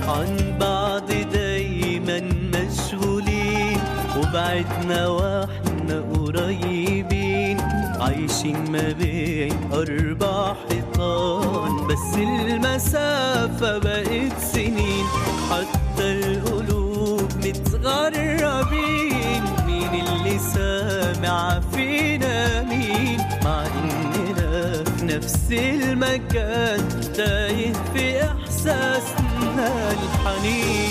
عن بعض دايما مشغولين وبعدنا واحنا قريبين عايشين ما بين أربع حيطان بس المسافة بقت سنين حتى القلوب متغربين مين اللي سامع فينا مين مع إننا في نفس المكان تايه في إحساسنا الحنين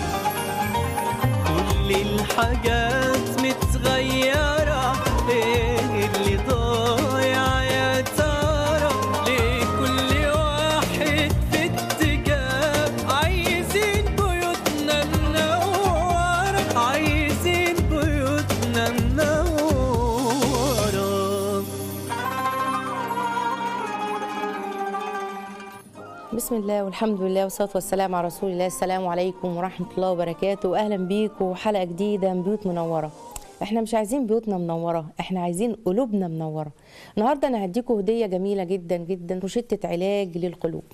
كل الحاجات متغيرة ايه اللي ضايع يا ترى ليه كل واحد في اتجاه عايزين بيوتنا منورة عايزين بيوتنا منورة بسم الله والحمد لله والصلاة والسلام على رسول الله السلام عليكم ورحمة الله وبركاته أهلا بيكم حلقة جديدة من بيوت منورة احنا مش عايزين بيوتنا منورة احنا عايزين قلوبنا منورة النهاردة انا هديكم هدية جميلة جدا جدا روشتة علاج للقلوب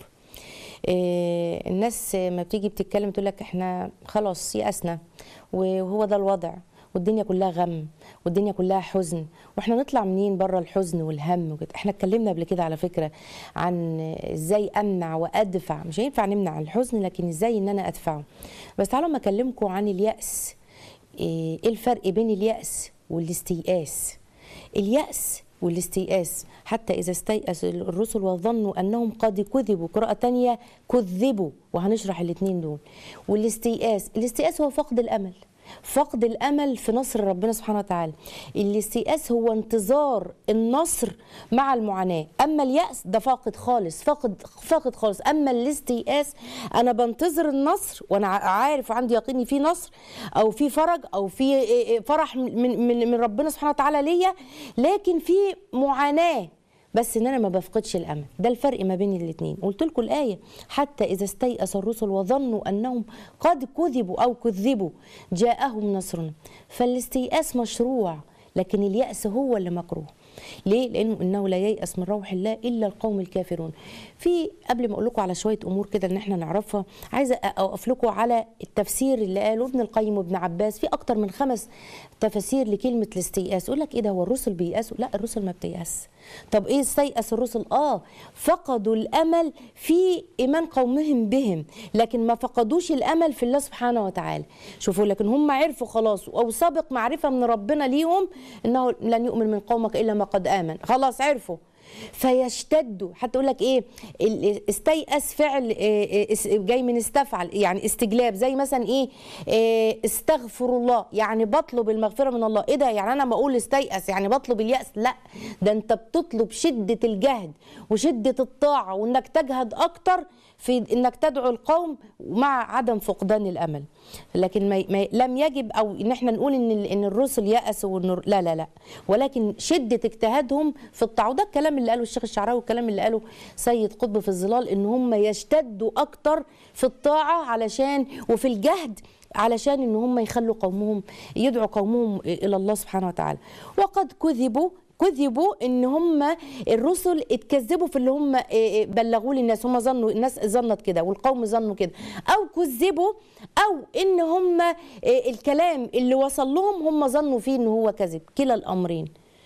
إيه الناس ما بتيجي بتتكلم تقول لك احنا خلاص يأسنا وهو ده الوضع والدنيا كلها غم والدنيا كلها حزن واحنا نطلع منين بره الحزن والهم وكده احنا اتكلمنا قبل كده على فكره عن ازاي امنع وادفع مش هينفع نمنع الحزن لكن ازاي ان انا ادفعه بس تعالوا ما اكلمكم عن الياس ايه الفرق بين الياس والاستيئاس الياس والاستيئاس حتى إذا استيأس الرسل وظنوا أنهم قد كذبوا قراءة تانية كذبوا وهنشرح الاثنين دول والاستيئاس الاستيئاس هو فقد الأمل فقد الامل في نصر ربنا سبحانه وتعالى الاستيئاس هو انتظار النصر مع المعاناه اما الياس ده فاقد خالص فاقد فاقد خالص اما الاستيئاس انا بنتظر النصر وانا عارف وعندي يقين في نصر او في فرج او في فرح من من من ربنا سبحانه وتعالى ليا لكن في معاناه بس ان انا ما بفقدش الامل ده الفرق ما بين الاثنين قلت لكم الايه حتى اذا استيأس الرسل وظنوا انهم قد كذبوا او كذبوا جاءهم نصرنا فالاستيئاس مشروع لكن اليأس هو اللي مكروه ليه؟ لانه انه لا ييأس من روح الله الا القوم الكافرون. في قبل ما اقول لكم على شويه امور كده ان احنا نعرفها عايزه اوقف لكم على التفسير اللي قاله ابن القيم وابن عباس في اكتر من خمس تفاسير لكلمه الاستيئاس يقول لك ايه ده هو الرسل بييأسوا؟ لا الرسل ما بتيأس. طب ايه استيأس الرسل؟ اه فقدوا الامل في ايمان قومهم بهم لكن ما فقدوش الامل في الله سبحانه وتعالى. شوفوا لكن هم عرفوا خلاص او سبق معرفه من ربنا ليهم انه لن يؤمن من قومك الا ما قد امن خلاص عرفوا فيشتدوا حتى يقول لك ايه استيأس فعل جاي من استفعل يعني استجلاب زي مثلا ايه استغفر الله يعني بطلب المغفره من الله ايه ده يعني انا ما اقول استيأس يعني بطلب اليأس لا ده انت بتطلب شده الجهد وشده الطاعه وانك تجهد اكتر في انك تدعو القوم مع عدم فقدان الامل لكن ما ما لم يجب او ان احنا نقول ان ان الرسل يأسوا لا لا لا ولكن شده اجتهادهم في الطاعه وده الكلام اللي قاله الشيخ الشعراوي والكلام اللي قاله سيد قطب في الظلال ان هم يشتدوا اكتر في الطاعه علشان وفي الجهد علشان ان هم يخلوا قومهم يدعوا قومهم الى الله سبحانه وتعالى وقد كذبوا كذبوا ان هم الرسل اتكذبوا في اللي هم بلغوه للناس هم ظنوا الناس ظنت كده والقوم ظنوا كده او كذبوا او ان هم الكلام اللي وصل لهم هم ظنوا فيه ان هو كذب كلا الامرين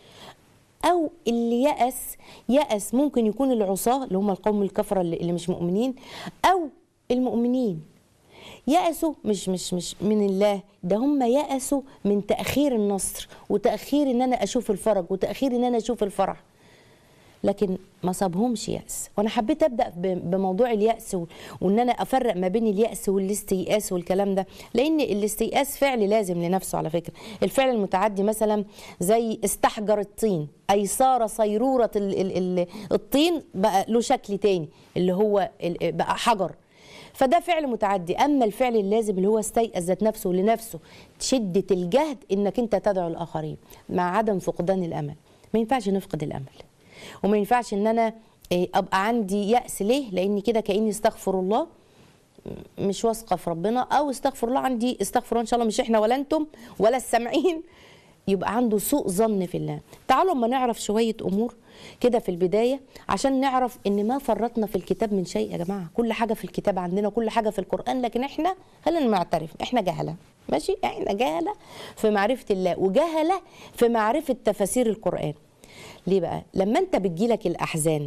او اللي يأس يأس ممكن يكون العصاة اللي هم القوم الكفرة اللي مش مؤمنين او المؤمنين يأسوا مش مش مش من الله ده هم يأسوا من تأخير النصر وتأخير ان انا اشوف الفرج وتأخير ان انا اشوف الفرح لكن ما صابهمش يأس وانا حبيت ابدا بموضوع اليأس وان انا افرق ما بين اليأس والاستيئاس والكلام ده لان الاستيئاس فعل لازم لنفسه على فكره الفعل المتعدي مثلا زي استحجر الطين اي صار صيروره الطين بقى له شكل تاني اللي هو بقى حجر فده فعل متعدي اما الفعل اللازم اللي هو استيأس ذات نفسه لنفسه شده الجهد انك انت تدعو الاخرين مع عدم فقدان الامل ما ينفعش نفقد الامل وما ينفعش ان انا ابقى عندي يأس ليه لان كده كاني استغفر الله مش واثقه في ربنا او استغفر الله عندي استغفر الله ان شاء الله مش احنا ولا انتم ولا السامعين يبقى عنده سوء ظن في الله تعالوا اما نعرف شويه امور كده في البدايه عشان نعرف ان ما فرطنا في الكتاب من شيء يا جماعه كل حاجه في الكتاب عندنا كل حاجه في القران لكن احنا خلينا نعترف احنا جهله ماشي احنا جهله في معرفه الله وجهله في معرفه تفاسير القران ليه بقى لما انت بتجيلك الاحزان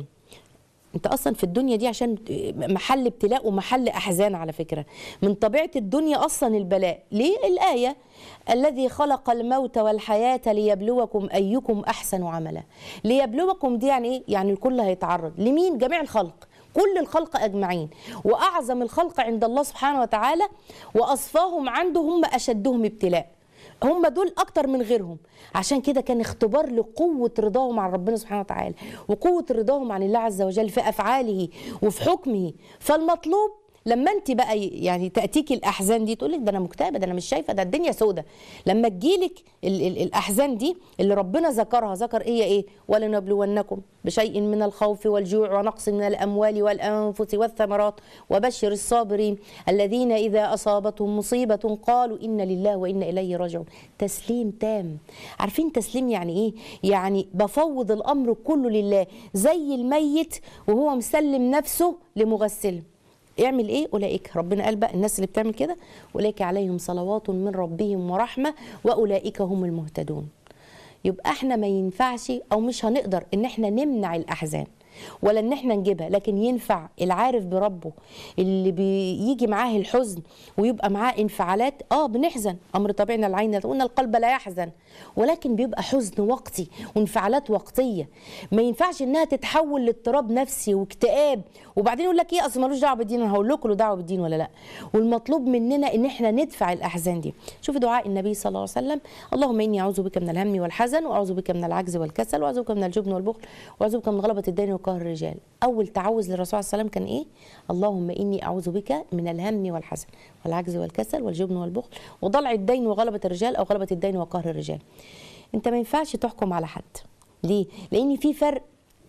انت اصلا في الدنيا دي عشان محل ابتلاء ومحل احزان على فكره من طبيعه الدنيا اصلا البلاء ليه الايه الذي خلق الموت والحياه ليبلوكم ايكم احسن عملا ليبلوكم دي يعني ايه يعني الكل هيتعرض لمين جميع الخلق كل الخلق اجمعين واعظم الخلق عند الله سبحانه وتعالى واصفاهم عنده هم اشدهم ابتلاء هم دول اكتر من غيرهم عشان كده كان اختبار لقوه رضاهم عن ربنا سبحانه وتعالى وقوه رضاهم عن الله عز وجل في افعاله وفي حكمه فالمطلوب لما انت بقى يعني تاتيك الاحزان دي تقول لك ده انا مكتئبه ده انا مش شايفه ده الدنيا سودة لما تجيلك ال- ال- الاحزان دي اللي ربنا ذكرها ذكر هي ايه ولنبلونكم بشيء من الخوف والجوع ونقص من الاموال والانفس والثمرات وبشر الصابرين الذين اذا اصابتهم مصيبه قالوا انا لله وانا اليه راجعون تسليم تام عارفين تسليم يعني ايه يعني بفوض الامر كله لله زي الميت وهو مسلم نفسه لمغسله يعمل ايه اولئك ربنا قال بقى الناس اللي بتعمل كده اولئك عليهم صلوات من ربهم ورحمه واولئك هم المهتدون يبقى احنا ما ينفعش او مش هنقدر ان احنا نمنع الاحزان ولا ان احنا نجيبها لكن ينفع العارف بربه اللي بيجي معاه الحزن ويبقى معاه انفعالات اه بنحزن امر طبيعي العين قلنا القلب لا يحزن ولكن بيبقى حزن وقتي وانفعالات وقتيه ما ينفعش انها تتحول لاضطراب نفسي واكتئاب وبعدين يقول لك ايه اصل ملوش دعوه بالدين انا هقول لكم له دعوه بالدين ولا لا والمطلوب مننا ان احنا ندفع الاحزان دي شوف دعاء النبي صلى الله عليه وسلم اللهم اني اعوذ بك من الهم والحزن واعوذ بك من العجز والكسل واعوذ بك من الجبن والبخل واعوذ بك من غلبه الدين وقهر الرجال اول تعوذ للرسول صلى الله عليه وسلم كان ايه اللهم اني اعوذ بك من الهم والحزن والعجز والكسل والجبن والبخل وضلع الدين وغلبه الرجال او غلبه الدين وقهر الرجال انت ما ينفعش تحكم على حد ليه لان في فرق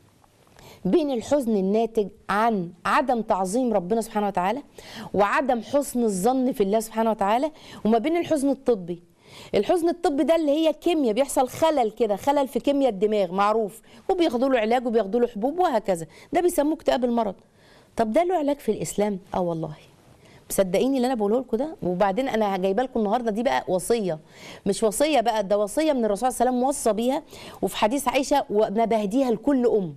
بين الحزن الناتج عن عدم تعظيم ربنا سبحانه وتعالى وعدم حسن الظن في الله سبحانه وتعالى وما بين الحزن الطبي الحزن الطبي ده اللي هي كيمياء بيحصل خلل كده خلل في كيمياء الدماغ معروف وبياخدوا له علاج وبياخدوا له حبوب وهكذا ده بيسموه اكتئاب المرض طب ده له علاج في الاسلام اه والله مصدقيني اللي انا بقوله لكم ده وبعدين انا جايبه لكم النهارده دي بقى وصيه مش وصيه بقى ده وصيه من الرسول صلى الله عليه وسلم وصى بيها وفي حديث عائشه وانا بهديها لكل ام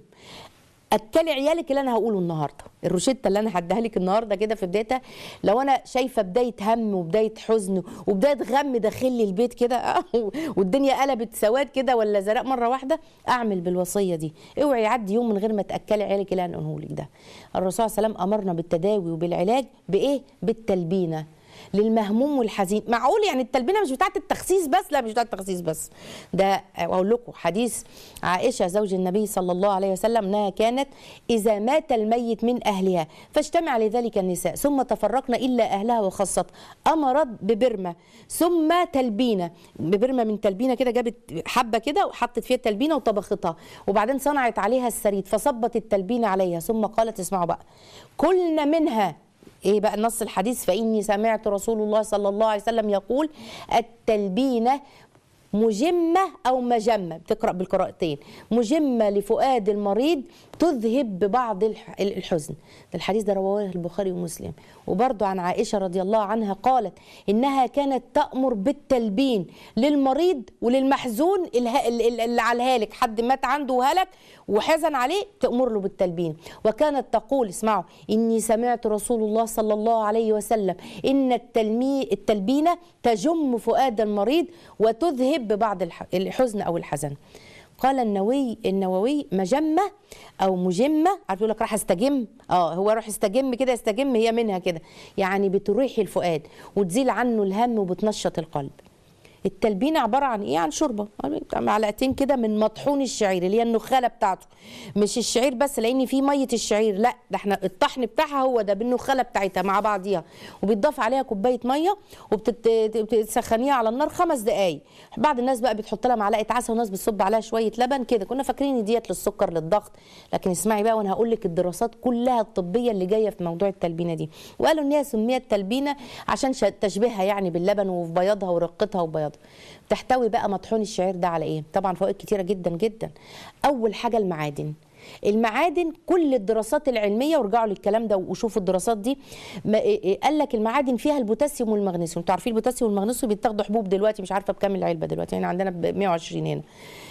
اكلي عيالك اللي انا هقوله النهارده الروشته اللي انا هديها لك النهارده كده في بدايتها لو انا شايفه بدايه هم وبدايه حزن وبدايه غم داخل لي البيت كده والدنيا قلبت سواد كده ولا زرق مره واحده اعمل بالوصيه دي اوعي يعدي يوم من غير ما تاكلي عيالك اللي انا هقوله لك ده الرسول صلى الله عليه وسلم امرنا بالتداوي وبالعلاج بايه بالتلبينه للمهموم والحزين معقول يعني التلبينه مش بتاعه التخسيس بس لا مش بتاعه التخسيس بس ده اقول لكم حديث عائشه زوج النبي صلى الله عليه وسلم انها كانت اذا مات الميت من اهلها فاجتمع لذلك النساء ثم تفرقن الا اهلها وخاصه امرت ببرمه ثم تلبينه ببرمه من تلبينه كده جابت حبه كده وحطت فيها التلبينه وطبختها وبعدين صنعت عليها السريد فصبت التلبينه عليها ثم قالت اسمعوا بقى كلنا منها ايه بقى نص الحديث فاني سمعت رسول الله صلى الله عليه وسلم يقول التلبينه مجمة أو مجمة بتقرأ بالقراءتين مجمة لفؤاد المريض تذهب ببعض الح- الحزن الحديث ده رواه البخاري ومسلم وبرضه عن عائشة رضي الله عنها قالت إنها كانت تأمر بالتلبين للمريض وللمحزون اله- ال- ال- اللي على الهالك حد مات عنده وهلك وحزن عليه تأمر له بالتلبين وكانت تقول اسمعوا إني سمعت رسول الله صلى الله عليه وسلم إن التلمي التلبينة تجم فؤاد المريض وتذهب ببعض الح- الحزن أو الحزن قال النووي النووي مجمة أو مجمة عارف يقول لك راح استجم اه هو راح استجم كده يستجم هي منها كده يعني بتريح الفؤاد وتزيل عنه الهم وبتنشط القلب التلبينة عبارة عن ايه عن شوربة معلقتين كده من مطحون الشعير اللي هي النخالة بتاعته مش الشعير بس لان في مية الشعير لا ده احنا الطحن بتاعها هو ده بالنخالة بتاعتها مع بعضيها وبيتضاف عليها كوباية مية وبتسخنيها على النار خمس دقايق بعض الناس بقى بتحط لها معلقة عسل وناس بتصب عليها شوية لبن كده كنا فاكرين ان ديت للسكر للضغط لكن اسمعي بقى وانا هقول لك الدراسات كلها الطبية اللي جاية في موضوع التلبينة دي وقالوا ان هي سميت تلبينة عشان ش- تشبيهها يعني باللبن وفي بياضها ورقتها وبياضها الرياضه تحتوي بقى مطحون الشعير ده على ايه طبعا فوائد كتيره جدا جدا اول حاجه المعادن المعادن كل الدراسات العلميه وارجعوا للكلام ده وشوفوا الدراسات دي ما إيه إيه قال لك المعادن فيها البوتاسيوم والمغنيسيوم انتوا عارفين البوتاسيوم والمغنيسيوم بيتاخدوا حبوب دلوقتي مش عارفه بكام العلبه دلوقتي يعني عندنا ب 120 هنا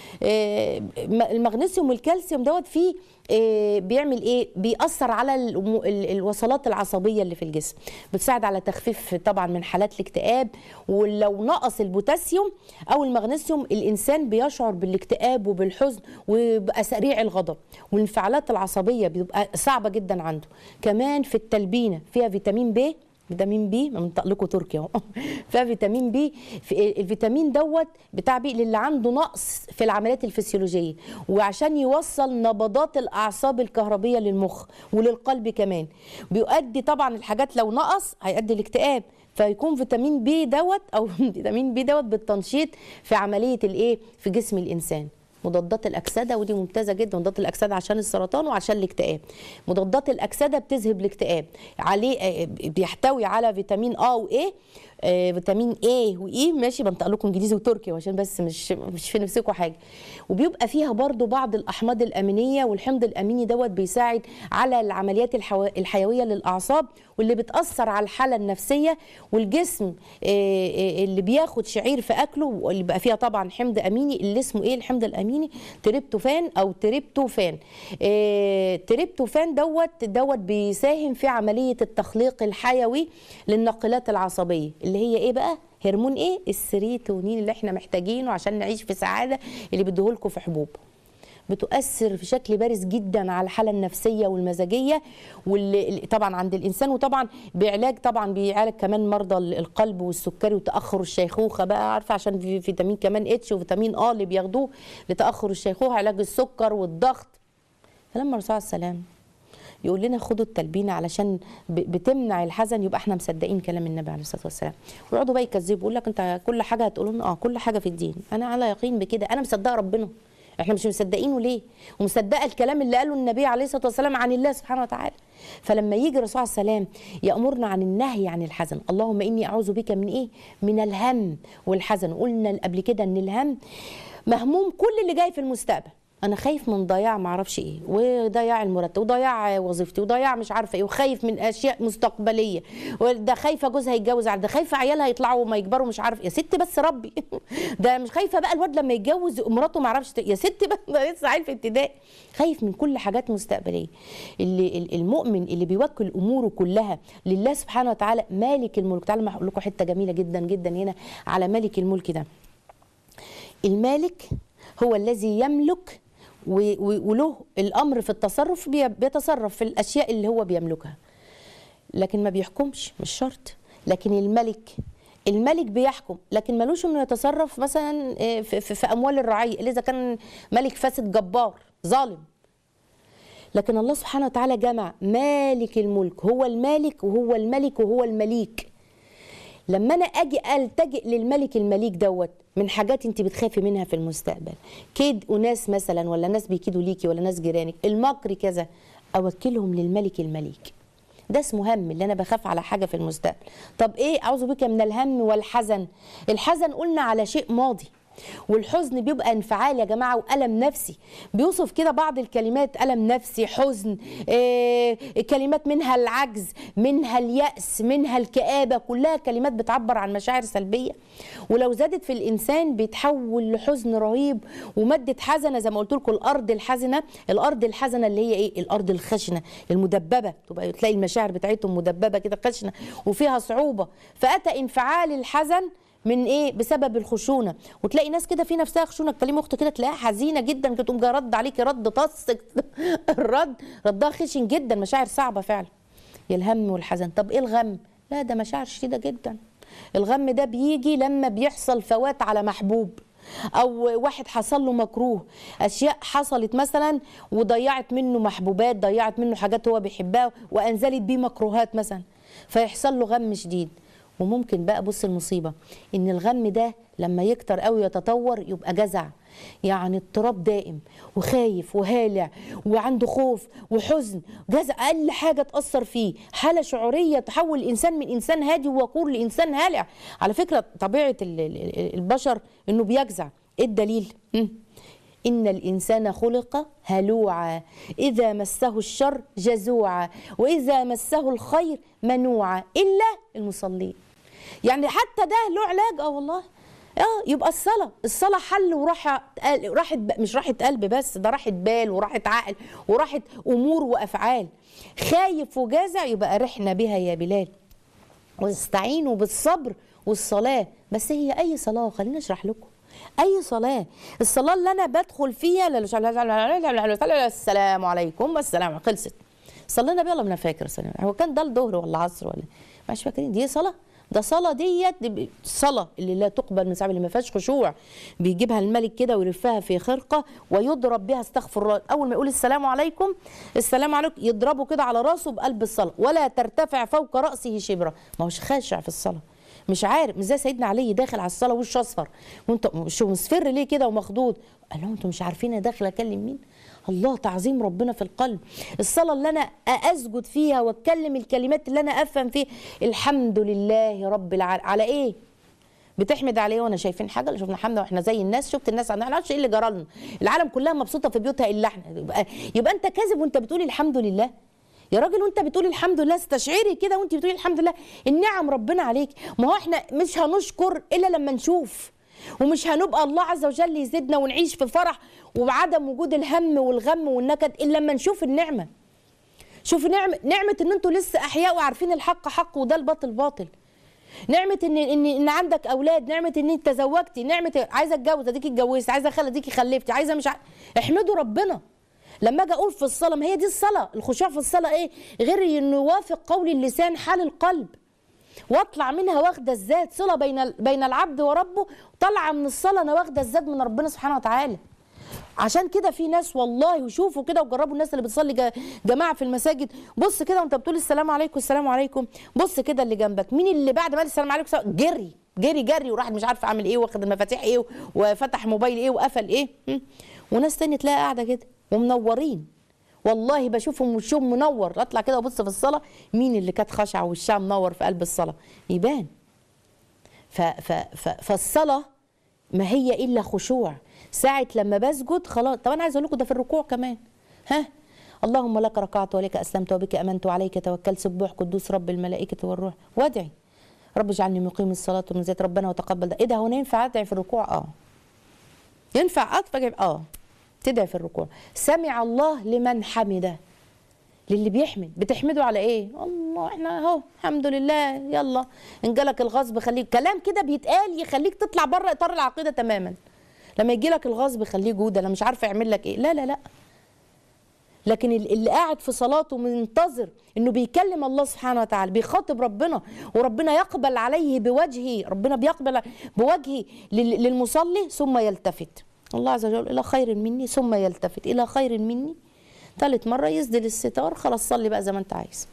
آه، المغنيسيوم والكالسيوم دوت فيه آه، بيعمل ايه بيأثر على الم- ال- الوصلات العصبيه اللي في الجسم بتساعد على تخفيف طبعا من حالات الاكتئاب ولو نقص البوتاسيوم او المغنيسيوم الانسان بيشعر بالاكتئاب وبالحزن ويبقى سريع الغضب والانفعالات العصبيه بتبقى صعبه جدا عنده كمان في التلبينه فيها فيتامين ب فيتامين بي منطق لكم تركيا اهو فيها فيتامين بي في الفيتامين دوت بتاع بي للي عنده نقص في العمليات الفسيولوجيه وعشان يوصل نبضات الاعصاب الكهربيه للمخ وللقلب كمان بيؤدي طبعا الحاجات لو نقص هيؤدي الاكتئاب فيكون فيتامين بي دوت او فيتامين بي دوت بالتنشيط في عمليه الايه في جسم الانسان مضادات الاكسده ودي ممتازه جدا مضادات الاكسده عشان السرطان وعشان الاكتئاب مضادات الاكسده بتذهب الاكتئاب عليه آه، بيحتوي على فيتامين ا وايه آه، فيتامين اي واي ماشي بنطق لكم انجليزي وتركي عشان بس مش مش في نفسكم حاجه وبيبقى فيها برضو بعض الاحماض الامينيه والحمض الاميني دوت بيساعد على العمليات الحو... الحيويه للاعصاب واللي بتاثر على الحاله النفسيه والجسم آه، آه، اللي بياخد شعير في اكله واللي بقى فيها طبعا حمض اميني اللي اسمه ايه الحمض الاميني تريبتوفان او تريبتوفان آه، تريبتوفان دوت دوت بيساهم في عمليه التخليق الحيوي للناقلات العصبيه اللي هي ايه بقى هرمون ايه السيروتونين اللي احنا محتاجينه عشان نعيش في سعاده اللي بيديهولكوا في حبوب بتؤثر في شكل بارز جدا على الحاله النفسيه والمزاجيه واللي طبعا عند الانسان وطبعا بعلاج طبعا بيعالج كمان مرضى القلب والسكري وتاخر الشيخوخه بقى عارفه عشان في فيتامين كمان اتش وفيتامين ا اللي بياخدوه لتاخر الشيخوخه علاج السكر والضغط فلما الرسول عليه السلام يقول لنا خدوا التلبينه علشان ب- بتمنع الحزن يبقى احنا مصدقين كلام النبي عليه الصلاه والسلام ويقعدوا بقى يكذبوا يقول لك انت كل حاجه هتقولوا لنا اه كل حاجه في الدين انا على يقين بكده انا مصدقه ربنا احنا مش مصدقينه ليه ومصدقه الكلام اللي قاله النبي عليه الصلاه والسلام عن الله سبحانه وتعالى فلما يجي الرسول عليه السلام يامرنا عن النهي عن الحزن اللهم اني اعوذ بك من ايه من الهم والحزن قلنا قبل كده ان الهم مهموم كل اللي جاي في المستقبل انا خايف من ضياع ما اعرفش ايه وضياع المرتب وضياع وظيفتي وضياع مش عارفه ايه وخايف من اشياء مستقبليه وده خايفه جوزها هيتجوز على ده خايفه عيالها يطلعوا وما يكبروا مش عارف يا ست بس ربي ده مش خايفه بقى الواد لما يتجوز مراته ما اعرفش ت- يا ست بقى ده لسه عيل في ابتدائي خايف من كل حاجات مستقبليه اللي ال- المؤمن اللي بيوكل اموره كلها لله سبحانه وتعالى مالك الملك تعالوا ما هقول لكم حته جميله جدا جدا هنا على مالك الملك ده المالك هو الذي يملك و- و- وله الامر في التصرف بي- بيتصرف في الاشياء اللي هو بيملكها لكن ما بيحكمش مش شرط لكن الملك الملك بيحكم لكن ملوش انه يتصرف مثلا آه، في, في, في اموال الرعيه الا اذا كان ملك فاسد جبار ظالم لكن الله سبحانه وتعالى جمع مالك الملك هو المالك وهو الملك وهو المليك لما انا اجي التجئ للملك المليك دوت من حاجات انت بتخافي منها في المستقبل كيد اناس مثلا ولا ناس بيكيدوا ليكي ولا ناس جيرانك المكر كذا اوكلهم للملك المليك ده اسمه هم اللي انا بخاف على حاجه في المستقبل طب ايه اعوذ بك من الهم والحزن الحزن قلنا على شيء ماضي والحزن بيبقى انفعال يا جماعه والم نفسي بيوصف كده بعض الكلمات الم نفسي حزن آه كلمات منها العجز منها الياس منها الكابه كلها كلمات بتعبر عن مشاعر سلبيه ولو زادت في الانسان بيتحول لحزن رهيب وماده حزنه زي ما قلت لكم الارض الحزنه الارض الحزنه اللي هي ايه الارض الخشنه المدببه تبقى تلاقي المشاعر بتاعتهم مدببه كده خشنه وفيها صعوبه فاتى انفعال الحزن من ايه بسبب الخشونه وتلاقي ناس كده في نفسها خشونه تكلمي اخت كده تلاقيها حزينه جدا تقوم جايه رد عليكي رد طص الرد ردها خشن جدا مشاعر صعبه فعلا يا الهم والحزن طب ايه الغم لا ده مشاعر شديده جدا الغم ده بيجي لما بيحصل فوات على محبوب او واحد حصل له مكروه اشياء حصلت مثلا وضيعت منه محبوبات ضيعت منه حاجات هو بيحبها وانزلت بيه مكروهات مثلا فيحصل له غم شديد وممكن بقى بص المصيبه ان الغم ده لما يكتر قوي يتطور يبقى جزع يعني اضطراب دائم وخايف وهالع وعنده خوف وحزن جزع اقل حاجه تاثر فيه حاله شعوريه تحول الانسان من انسان هادي ووقور لانسان هالع على فكره طبيعه ال- ال- البشر انه بيجزع ايه الدليل مم. إن الإنسان خلق هلوعا إذا مسه الشر جزوعا وإذا مسه الخير منوعا إلا المصلين يعني حتى ده له علاج اه والله اه يبقى الصلاة الصلاة حل وراحة راحة ب- مش راحة قلب بس ده راحة بال وراحة عقل وراحة أمور وأفعال خايف وجازع يبقى رحنا بها يا بلال واستعينوا بالصبر والصلاة بس هي أي صلاة خلينا أشرح لكم أي صلاة الصلاة اللي أنا بدخل فيها لا- لا- لا- لا- السلام عليكم والسلام خلصت صلينا بيها ولا ما أنا فاكر السلام هو كان ده الظهر ولا عصر ولا مش فاكرين دي صلاة ده صلاة ديت دي صلاة اللي لا تقبل من صاحب اللي ما فيهاش خشوع بيجيبها الملك كده ويلفها في خرقة ويضرب بها استغفر الله أول ما يقول السلام عليكم السلام عليكم يضربه كده على راسه بقلب الصلاة ولا ترتفع فوق رأسه شبرة ما هوش خاشع في الصلاة مش عارف مش زي سيدنا علي داخل على الصلاه وش اصفر وانت شو مصفر ليه كده ومخضوض قال لهم انتوا مش عارفين انا داخله اكلم مين الله تعظيم ربنا في القلب الصلاه اللي انا اسجد فيها واتكلم الكلمات اللي انا افهم فيها الحمد لله رب العالمين على ايه بتحمد عليه وانا شايفين حاجه اللي شفنا حمده واحنا زي الناس شفت الناس عندنا ما نعرفش ايه اللي جرى لنا العالم كلها مبسوطه في بيوتها الا احنا يبقى, يبقى انت كاذب وانت بتقول الحمد لله يا راجل وانت بتقول الحمد لله استشعري كده وانت بتقولي الحمد لله النعم ربنا عليك ما هو احنا مش هنشكر الا لما نشوف ومش هنبقى الله عز وجل يزيدنا ونعيش في فرح وعدم وجود الهم والغم والنكد الا لما نشوف النعمه شوف نعمه نعمه ان انتوا لسه احياء وعارفين الحق حق وده الباطل باطل نعمه ان ان ان عندك اولاد نعمه ان انت تزوجتي نعمه عايزه اتجوز اديكي اتجوزت عايزه اخلي اديكي خلفتي عايزه مش ع... احمدوا ربنا لما اجي اقول في الصلاه ما هي دي الصلاه الخشوع في الصلاه ايه غير انه يوافق قول اللسان حال القلب واطلع منها واخده الذات صله بين ال- بين العبد وربه طالعه من الصلاه انا واخده الذات من ربنا سبحانه وتعالى عشان كده في ناس والله وشوفوا كده وجربوا الناس اللي بتصلي جا- جماعه في المساجد بص كده وانت بتقول السلام عليكم السلام عليكم بص كده اللي جنبك مين اللي بعد ما قال السلام عليكم السلام- جري جري جري وراح مش عارف عامل ايه واخد المفاتيح ايه وفتح موبايل ايه وقفل ايه م? وناس تاني تلاقي قاعده كده ومنورين والله بشوفهم وشهم منور اطلع كده وابص في الصلاه مين اللي كانت خاشعه وشها منور في قلب الصلاه يبان ف ف ف فالصلاه ما هي الا خشوع ساعه لما بسجد خلاص طب انا عايز اقول لكم ده في الركوع كمان ها اللهم لك ركعت ولك اسلمت وبك امنت وعليك توكلت سبوح قدوس رب الملائكه والروح وادعي رب اجعلني مقيم الصلاه ومن ذات ربنا وتقبل ده ايه ده هو أنا ينفع ادعي في الركوع اه ينفع ادفع اه تدعي في الركوع سمع الله لمن حمده للي بيحمد بتحمده على ايه الله احنا اهو الحمد لله يلا ان جالك الغصب خليك كلام كده بيتقال يخليك تطلع بره اطار العقيده تماما لما يجي لك الغصب خليه جود انا مش عارفه يعمل لك ايه لا لا لا لكن ال- اللي قاعد في صلاته منتظر انه بيكلم الله سبحانه وتعالى بيخاطب ربنا وربنا يقبل عليه بوجهه ربنا بيقبل بوجهه لل- للمصلي ثم يلتفت الله عز وجل الى خير مني ثم يلتفت الى خير مني ثالث مره يسدل الستار خلاص صلي بقى زي ما انت عايز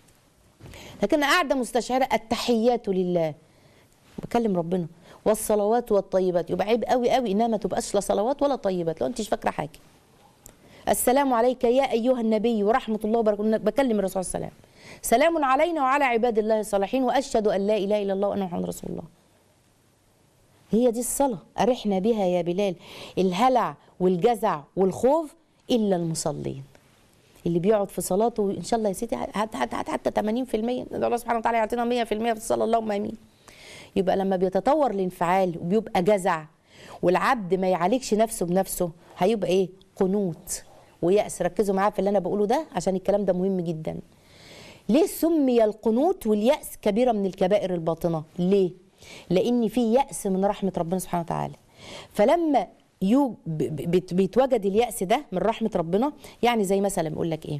لكن أنا قاعده مستشعره التحيات لله بكلم ربنا والصلوات والطيبات يبقى عيب قوي قوي انها ما تبقاش لا صلوات ولا طيبات لو انت مش فاكره حاجه السلام عليك يا ايها النبي ورحمه الله وبركاته بكلم الرسول صلى الله عليه وسلم سلام علينا وعلى عباد الله الصالحين واشهد ان لا اله الا الله وان محمد رسول الله هي دي الصلاه ارحنا بها يا بلال الهلع والجزع والخوف الا المصلين اللي بيقعد في صلاته ان شاء الله يا سيدي حتى حتى حتى 80% ندعو الله سبحانه وتعالى يعطينا 100% في الصلاه اللهم امين يبقى لما بيتطور الانفعال وبيبقى جزع والعبد ما يعالجش نفسه بنفسه هيبقى ايه قنوط ويأس ركزوا معايا في اللي انا بقوله ده عشان الكلام ده مهم جدا ليه سمي القنوط واليأس كبيرة من الكبائر الباطنة ليه لأن في يأس من رحمة ربنا سبحانه وتعالى فلما يو ب- ب- بت- بيتوجد اليأس ده من رحمة ربنا يعني زي مثلا بيقول لك ايه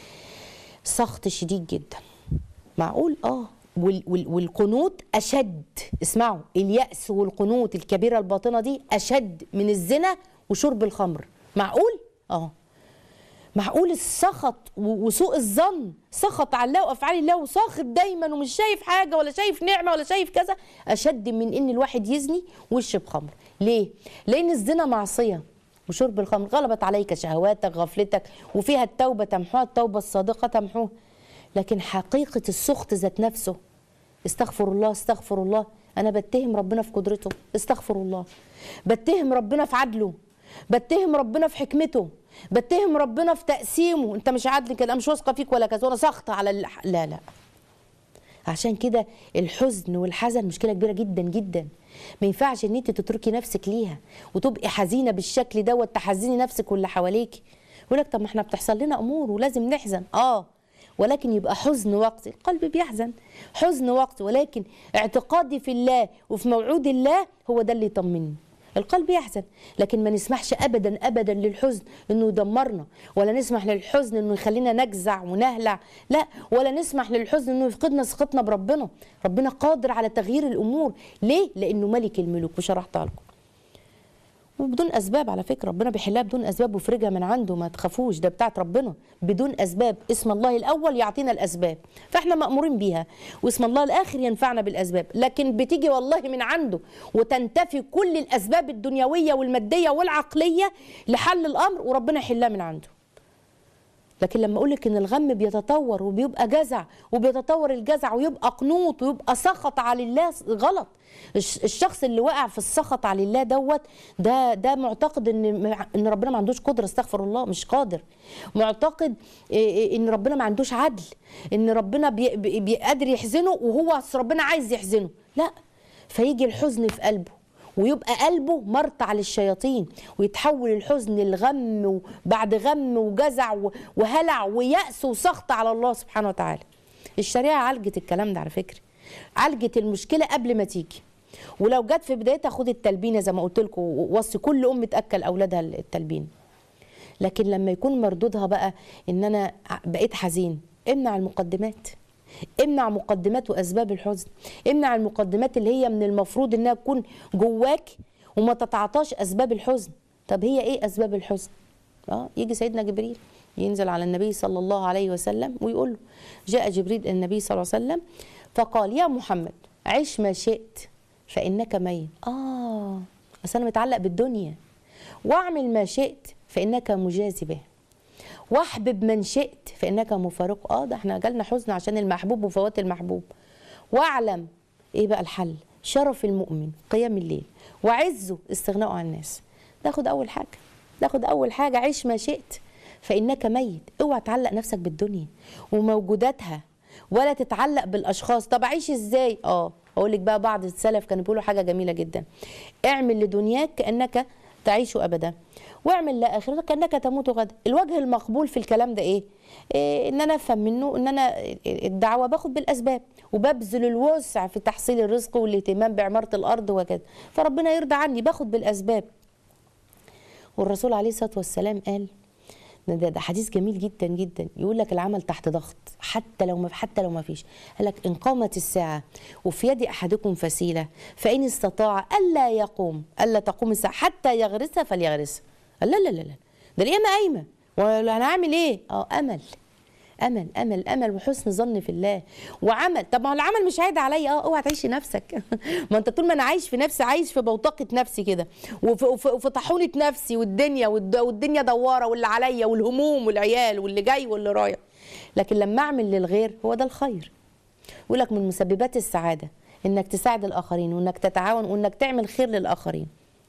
سخط شديد جدا معقول اه وال وال والقنوط اشد اسمعوا اليأس والقنوط الكبيرة الباطنة دي اشد من الزنا وشرب الخمر معقول اه معقول السخط و- وسوء الظن سخط على الله وافعال الله وساخط دايما ومش شايف حاجه ولا شايف نعمه ولا شايف كذا اشد من ان الواحد يزني ويشرب خمر ليه لان الزنا معصيه وشرب الخمر غلبت عليك شهواتك غفلتك وفيها التوبه تمحوها التوبه الصادقه تمحوها لكن حقيقه السخط ذات نفسه استغفر الله استغفر الله انا بتهم ربنا في قدرته استغفر الله بتهم ربنا في عدله بتهم ربنا في حكمته بتهم ربنا في تقسيمه انت مش عادل كده أنا مش واثقه فيك ولا كذا وانا ساخطه على ال... لا لا عشان كده الحزن والحزن مشكله كبيره جدا جدا ما ينفعش ان انت تتركي نفسك ليها وتبقي حزينه بالشكل دوت تحزني نفسك واللي حواليك يقول لك طب ما احنا بتحصل لنا امور ولازم نحزن اه ولكن يبقى حزن وقتي القلب بيحزن حزن وقتي ولكن اعتقادي في الله وفي موعود الله هو ده اللي يطمني القلب يحزن لكن ما نسمحش ابدا ابدا للحزن انه يدمرنا ولا نسمح للحزن انه يخلينا نجزع ونهلع لا ولا نسمح للحزن انه يفقدنا ثقتنا بربنا ربنا قادر على تغيير الامور ليه لانه ملك الملوك وشرحتها لكم وبدون اسباب على فكره ربنا بيحلها بدون اسباب ويفرجها من عنده ما تخافوش ده بتاعت ربنا بدون اسباب اسم الله الاول يعطينا الاسباب فاحنا مامورين بيها واسم الله الاخر ينفعنا بالاسباب لكن بتيجي والله من عنده وتنتفي كل الاسباب الدنيويه والماديه والعقليه لحل الامر وربنا يحلها من عنده لكن لما اقول لك ان الغم بيتطور وبيبقى جزع وبيتطور الجزع ويبقى قنوط ويبقى سخط على الله غلط الش- الشخص اللي وقع في السخط على الله دوت ده ده معتقد ان ان ربنا ما عندوش قدره استغفر الله مش قادر معتقد إيه إيه ان ربنا ما عندوش عدل ان ربنا بي- بي- بيقدر يحزنه وهو أصل ربنا عايز يحزنه لا فيجي الحزن في قلبه ويبقى قلبه مرتع للشياطين ويتحول الحزن لغم وبعد غم وجزع و- وهلع ويأس وسخط على الله سبحانه وتعالى الشريعة عالجت الكلام ده على فكرة عالجت المشكلة قبل ما تيجي ولو جت في بدايتها خد التلبينة زي ما قلت لكم وصي كل أم تأكل أولادها التلبين لكن لما يكون مردودها بقى ان انا بقيت حزين امنع المقدمات امنع مقدمات واسباب الحزن امنع المقدمات اللي هي من المفروض انها تكون جواك وما تتعاطاش اسباب الحزن طب هي ايه اسباب الحزن اه يجي سيدنا جبريل ينزل على النبي صلى الله عليه وسلم ويقول له جاء جبريل إلى النبي صلى الله عليه وسلم فقال يا محمد عش ما شئت فانك ميت اه اصل انا متعلق بالدنيا واعمل ما شئت فانك مجازي به واحبب من شئت فانك مفارق اه ده احنا جالنا حزن عشان المحبوب وفوات المحبوب واعلم ايه بقى الحل شرف المؤمن قيام الليل وعزه استغناءه عن الناس ناخد اول حاجه ناخد اول حاجه عيش ما شئت فانك ميت اوعى تعلق نفسك بالدنيا وموجوداتها ولا تتعلق بالاشخاص طب اعيش ازاي اه اقول لك بقى بعض السلف كانوا بيقولوا حاجه جميله جدا اعمل لدنياك كانك تعيش ابدا واعمل لاخرتك كانك تموت غدا الوجه المقبول في الكلام ده ايه, إيه ان انا افهم منه ان انا الدعوه باخد بالاسباب وببذل الوسع في تحصيل الرزق والاهتمام بعماره الارض وكذا فربنا يرضى عني باخد بالاسباب والرسول عليه الصلاه والسلام قال ده, ده حديث جميل جدا جدا يقول لك العمل تحت ضغط حتى لو ما حتى لو ما فيش قال لك ان قامت الساعه وفي يد احدكم فسيله فان استطاع الا يقوم الا تقوم الساعه حتى يغرسها فليغرسها قال لا لا لا لا ده القيامه قايمه ولا انا هعمل ايه اه امل امل امل امل وحسن ظن في الله وعمل طب ما هو العمل مش عايد عليا اه اوعى تعيشي نفسك ما انت طول ما انا عايش في نفسي عايش في بوتقه نفسي كده وفي, وفي, وفي طاحونه نفسي والدنيا والد- والدنيا دواره واللي عليا والهموم والعيال واللي جاي واللي رايح لكن لما اعمل للغير هو ده الخير يقول لك من مسببات السعاده انك تساعد الاخرين وانك تتعاون وانك تعمل خير للاخرين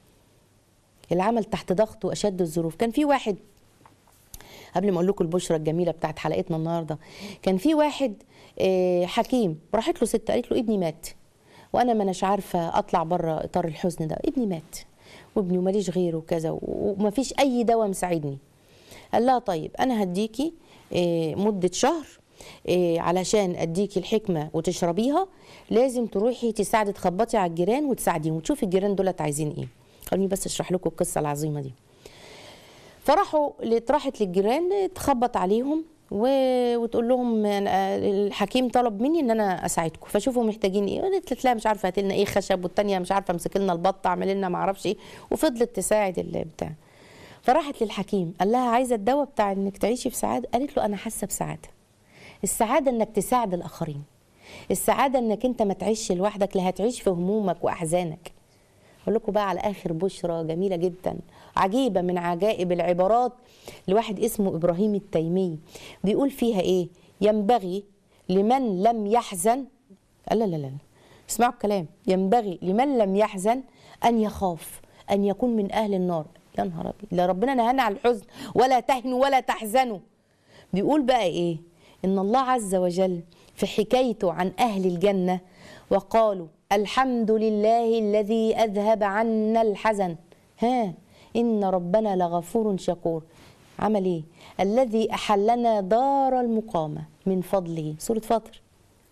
العمل تحت ضغط واشد الظروف كان في واحد قبل ما اقول لكم البشرى الجميله بتاعت حلقتنا النهارده كان في واحد آه، حكيم راحت له ست قالت له ابني مات وانا ما اناش عارفه اطلع بره اطار الحزن ده ابني مات وابني وماليش غيره وكذا ومفيش اي دواء مساعدني قال لها طيب انا هديكي آه، مده شهر آه، علشان اديكي الحكمه وتشربيها لازم تروحي تساعدي تخبطي على الجيران وتساعديهم وتشوفي الجيران دولت عايزين ايه خليني بس اشرح لكم القصه العظيمه دي فراحوا راحت للجيران تخبط عليهم و... وتقول لهم أنا- الحكيم طلب مني ان انا اساعدكم فشوفوا محتاجين ايه قالت لها مش عارفه هات لنا ايه خشب والتانيه مش عارفه امسك لنا البطه اعمل لنا ما اعرفش ايه وفضلت تساعد البتاع فراحت للحكيم قال لها عايزه الدواء بتاع انك تعيشي في سعاده قالت له انا حاسه بسعاده السعاده انك تساعد الاخرين السعاده انك انت ما تعيش لوحدك لا هتعيش في همومك واحزانك اقول لكم بقى على اخر بشرى جميله جدا عجيبه من عجائب العبارات لواحد اسمه ابراهيم التيمي بيقول فيها ايه ينبغي لمن لم يحزن لا لا لا لا اسمعوا الكلام ينبغي لمن لم يحزن ان يخاف ان يكون من اهل النار يا نهار ابيض لا ربنا نهانا عن الحزن ولا تهنوا ولا تحزنوا بيقول بقى ايه ان الله عز وجل في حكايته عن اهل الجنه وقالوا الحمد لله الذي اذهب عنا الحزن ها ان ربنا لغفور شكور عمل ايه الذي احلنا دار المقامه من فضله سوره فاطر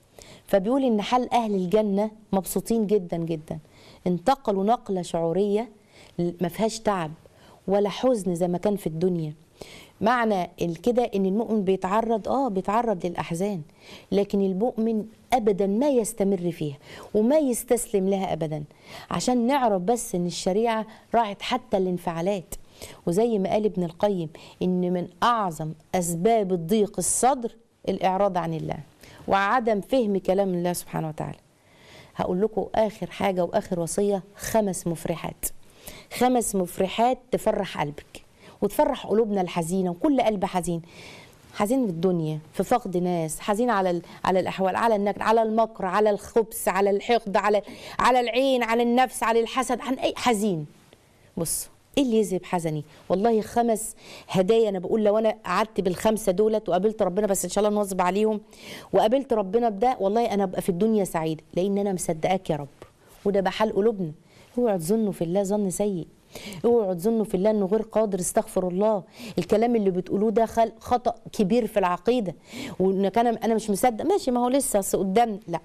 فبيقول ان حال اهل الجنه مبسوطين جدا جدا انتقلوا نقله شعوريه ما فيهاش تعب ولا حزن زي ما كان في الدنيا معنى كده ان المؤمن بيتعرض اه بيتعرض للاحزان لكن المؤمن ابدا ما يستمر فيها وما يستسلم لها ابدا عشان نعرف بس ان الشريعه راعت حتى الانفعالات وزي ما قال ابن القيم ان من اعظم اسباب الضيق الصدر الاعراض عن الله وعدم فهم كلام الله سبحانه وتعالى هقول لكم اخر حاجه واخر وصيه خمس مفرحات خمس مفرحات تفرح قلبك وتفرح قلوبنا الحزينه وكل قلب حزين حزين في الدنيا في فقد ناس حزين على ال- على الاحوال على النكد على المكر على الخبث على الحقد على على العين على النفس على الحسد عن اي حزين بص ايه اللي يذهب حزني والله خمس هدايا انا بقول لو انا قعدت بالخمسه دولت وقابلت ربنا بس ان شاء الله نواظب عليهم وقابلت ربنا بده والله انا ابقى في الدنيا سعيد لان انا مصدقاك يا رب وده بحال قلوبنا اوعوا تظنوا في الله ظن سيء اوعوا تظنوا في الله انه غير قادر استغفر الله الكلام اللي بتقولوه ده خل- خطا كبير في العقيده وانك انا انا مش مصدق ماشي ما هو لسه أصل قدام لا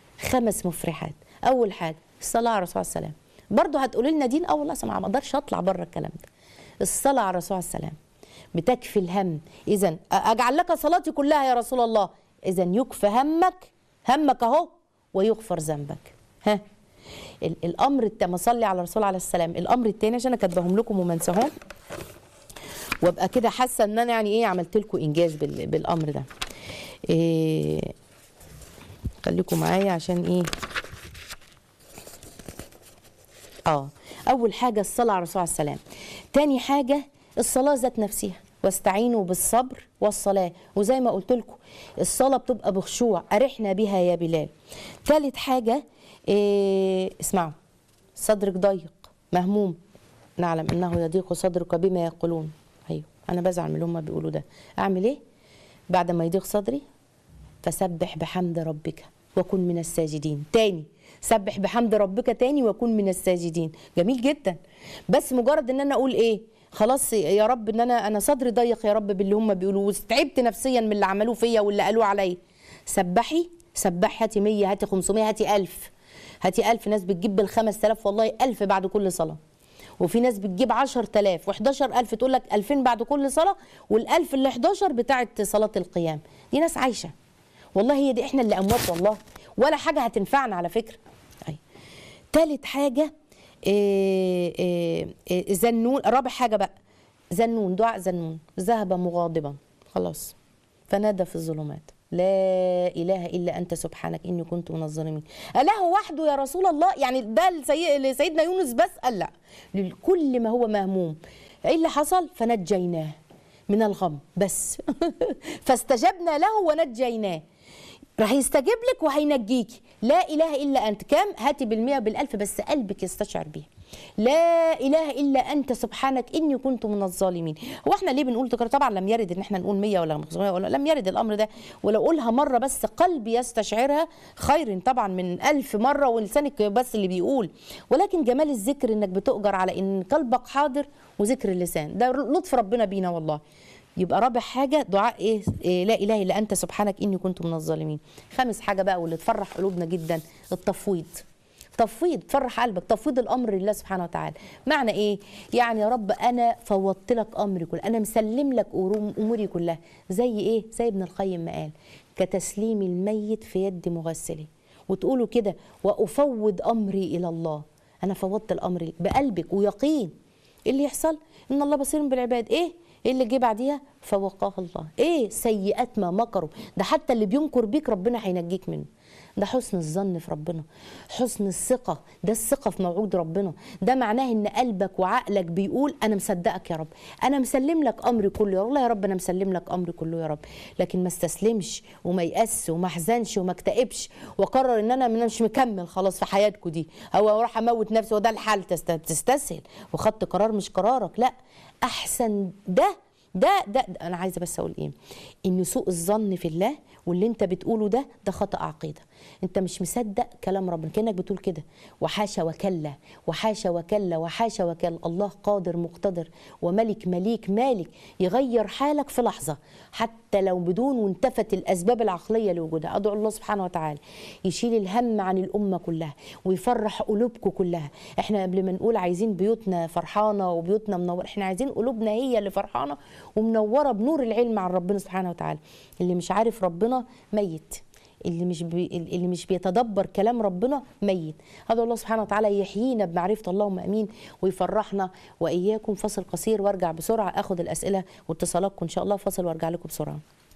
خمس مفرحات اول حاجه الصلاه على الرسول عليه السلام برضه هتقولي لنا دين اه والله أصل ما اقدرش اطلع بره الكلام ده الصلاه على الرسول عليه السلام بتكفي الهم اذا اجعل لك صلاتي كلها يا رسول الله اذا يكفى همك همك اهو ويغفر ذنبك ها ال- الامر التاني صلي على الرسول عليه السلام الامر الثاني عشان انا كاتباهم لكم وما انساهم وابقى كده حاسه ان انا يعني ايه عملت لكم انجاز بال- بالامر ده إيه خليكم معايا عشان ايه اه اول حاجه الصلاه على الرسول عليه السلام تاني حاجه الصلاه ذات نفسها واستعينوا بالصبر والصلاه وزي ما قلت لكم الصلاه بتبقى بخشوع ارحنا بها يا بلال ثالث حاجه إيه اسمعوا صدرك ضيق مهموم نعلم انه يضيق صدرك بما يقولون ايوه انا بزعل من اللي هم بيقولوا ده اعمل ايه بعد ما يضيق صدري فسبح بحمد ربك وكن من الساجدين تاني سبح بحمد ربك تاني وكن من الساجدين جميل جدا بس مجرد ان انا اقول ايه خلاص يا رب ان انا انا صدري ضيق يا رب باللي هم بيقولوه واستعبت نفسيا من اللي عملوه فيا واللي قالوه عليا سبحي سبحي هاتي 100 هاتي 500 هاتي 1000 هاتي 1000 ناس بتجيب بال 5000 والله 1000 بعد كل صلاه وفي ناس بتجيب 10000 و11000 تقول لك 2000 بعد كل صلاه وال1000 اللي 11 بتاعه صلاه القيام دي ناس عايشه والله هي دي احنا اللي اموات والله ولا حاجه هتنفعنا على فكره أي. تالت حاجه إيه إيه إيه زنون رابع حاجه بقى زنون دعاء زنون ذهب مغاضبا خلاص فنادى في الظلمات لا اله الا انت سبحانك اني كنت من الظالمين اله وحده يا رسول الله يعني ده لسي- لسيدنا يونس بس قال لا لكل ما هو مهموم ايه اللي حصل فنجيناه من الغم بس فاستجبنا له ونجيناه راح يستجيب لك وهينجيكي لا اله الا انت كام هاتي بالمئة بالالف بس قلبك يستشعر بيها لا اله الا انت سبحانك اني كنت من الظالمين هو احنا ليه بنقول تكرار طبعا لم يرد ان احنا نقول 100 ولا 500 ولا لم يرد الامر ده ولو قولها مره بس قلبي يستشعرها خير طبعا من ألف مره ولسانك بس اللي بيقول ولكن جمال الذكر انك بتؤجر على ان قلبك حاضر وذكر اللسان ده لطف ربنا بينا والله يبقى رابع حاجه دعاء ايه, إيه لا اله الا انت سبحانك اني كنت من الظالمين خامس حاجه بقى واللي تفرح قلوبنا جدا التفويض تفويض تفرح قلبك تفويض الامر لله سبحانه وتعالى معنى ايه يعني يا رب انا فوضت لك امري كله انا مسلم لك أمور- اموري كلها زي ايه زي ابن القيم ما قال كتسليم الميت في يد مغسله وتقولوا كده وافوض امري الى الله انا فوضت الامر بقلبك ويقين ايه اللي يحصل ان الله بصير بالعباد ايه ايه اللي جه بعديها فوقاها الله ايه سيئات ما مكروا ده حتى اللي بينكر بيك ربنا هينجيك منه ده حسن الظن في ربنا حسن الثقة ده الثقة في موعود ربنا ده معناه ان قلبك وعقلك بيقول انا مصدقك يا رب انا مسلم لك امري كله يا والله يا رب انا مسلم لك امري كله يا رب لكن ما استسلمش وما يأس وما احزنش وما اكتئبش وقرر ان انا أنا مش مكمل خلاص في حياتكم دي او اروح اموت نفسي وده الحل تست- تستسهل وخدت قرار مش قرارك لا احسن ده ده ده ده- انا عايزه بس اقول ايه ان سوء الظن في الله واللي انت بتقوله ده ده خطا عقيده انت مش مصدق كلام ربنا كانك بتقول كده وحاشا وكلا وحاشا وكلا وحاشا وكلا الله قادر مقتدر وملك مليك مالك يغير حالك في لحظه حتى لو بدون وانتفت الاسباب العقليه لوجودها ادعو الله سبحانه وتعالى يشيل الهم عن الامه كلها ويفرح قلوبكم كلها احنا قبل ما نقول عايزين بيوتنا فرحانه وبيوتنا منوره احنا عايزين قلوبنا هي اللي فرحانه ومنوره بنور العلم عن ربنا سبحانه وتعالى اللي مش عارف ربنا ميت اللي مش بي اللي مش بيتدبر كلام ربنا ميت هذا الله سبحانه وتعالى يحيينا بمعرفه اللهم امين ويفرحنا واياكم فصل قصير وارجع بسرعه اخد الاسئله واتصالاتكم ان شاء الله فصل وارجع لكم بسرعه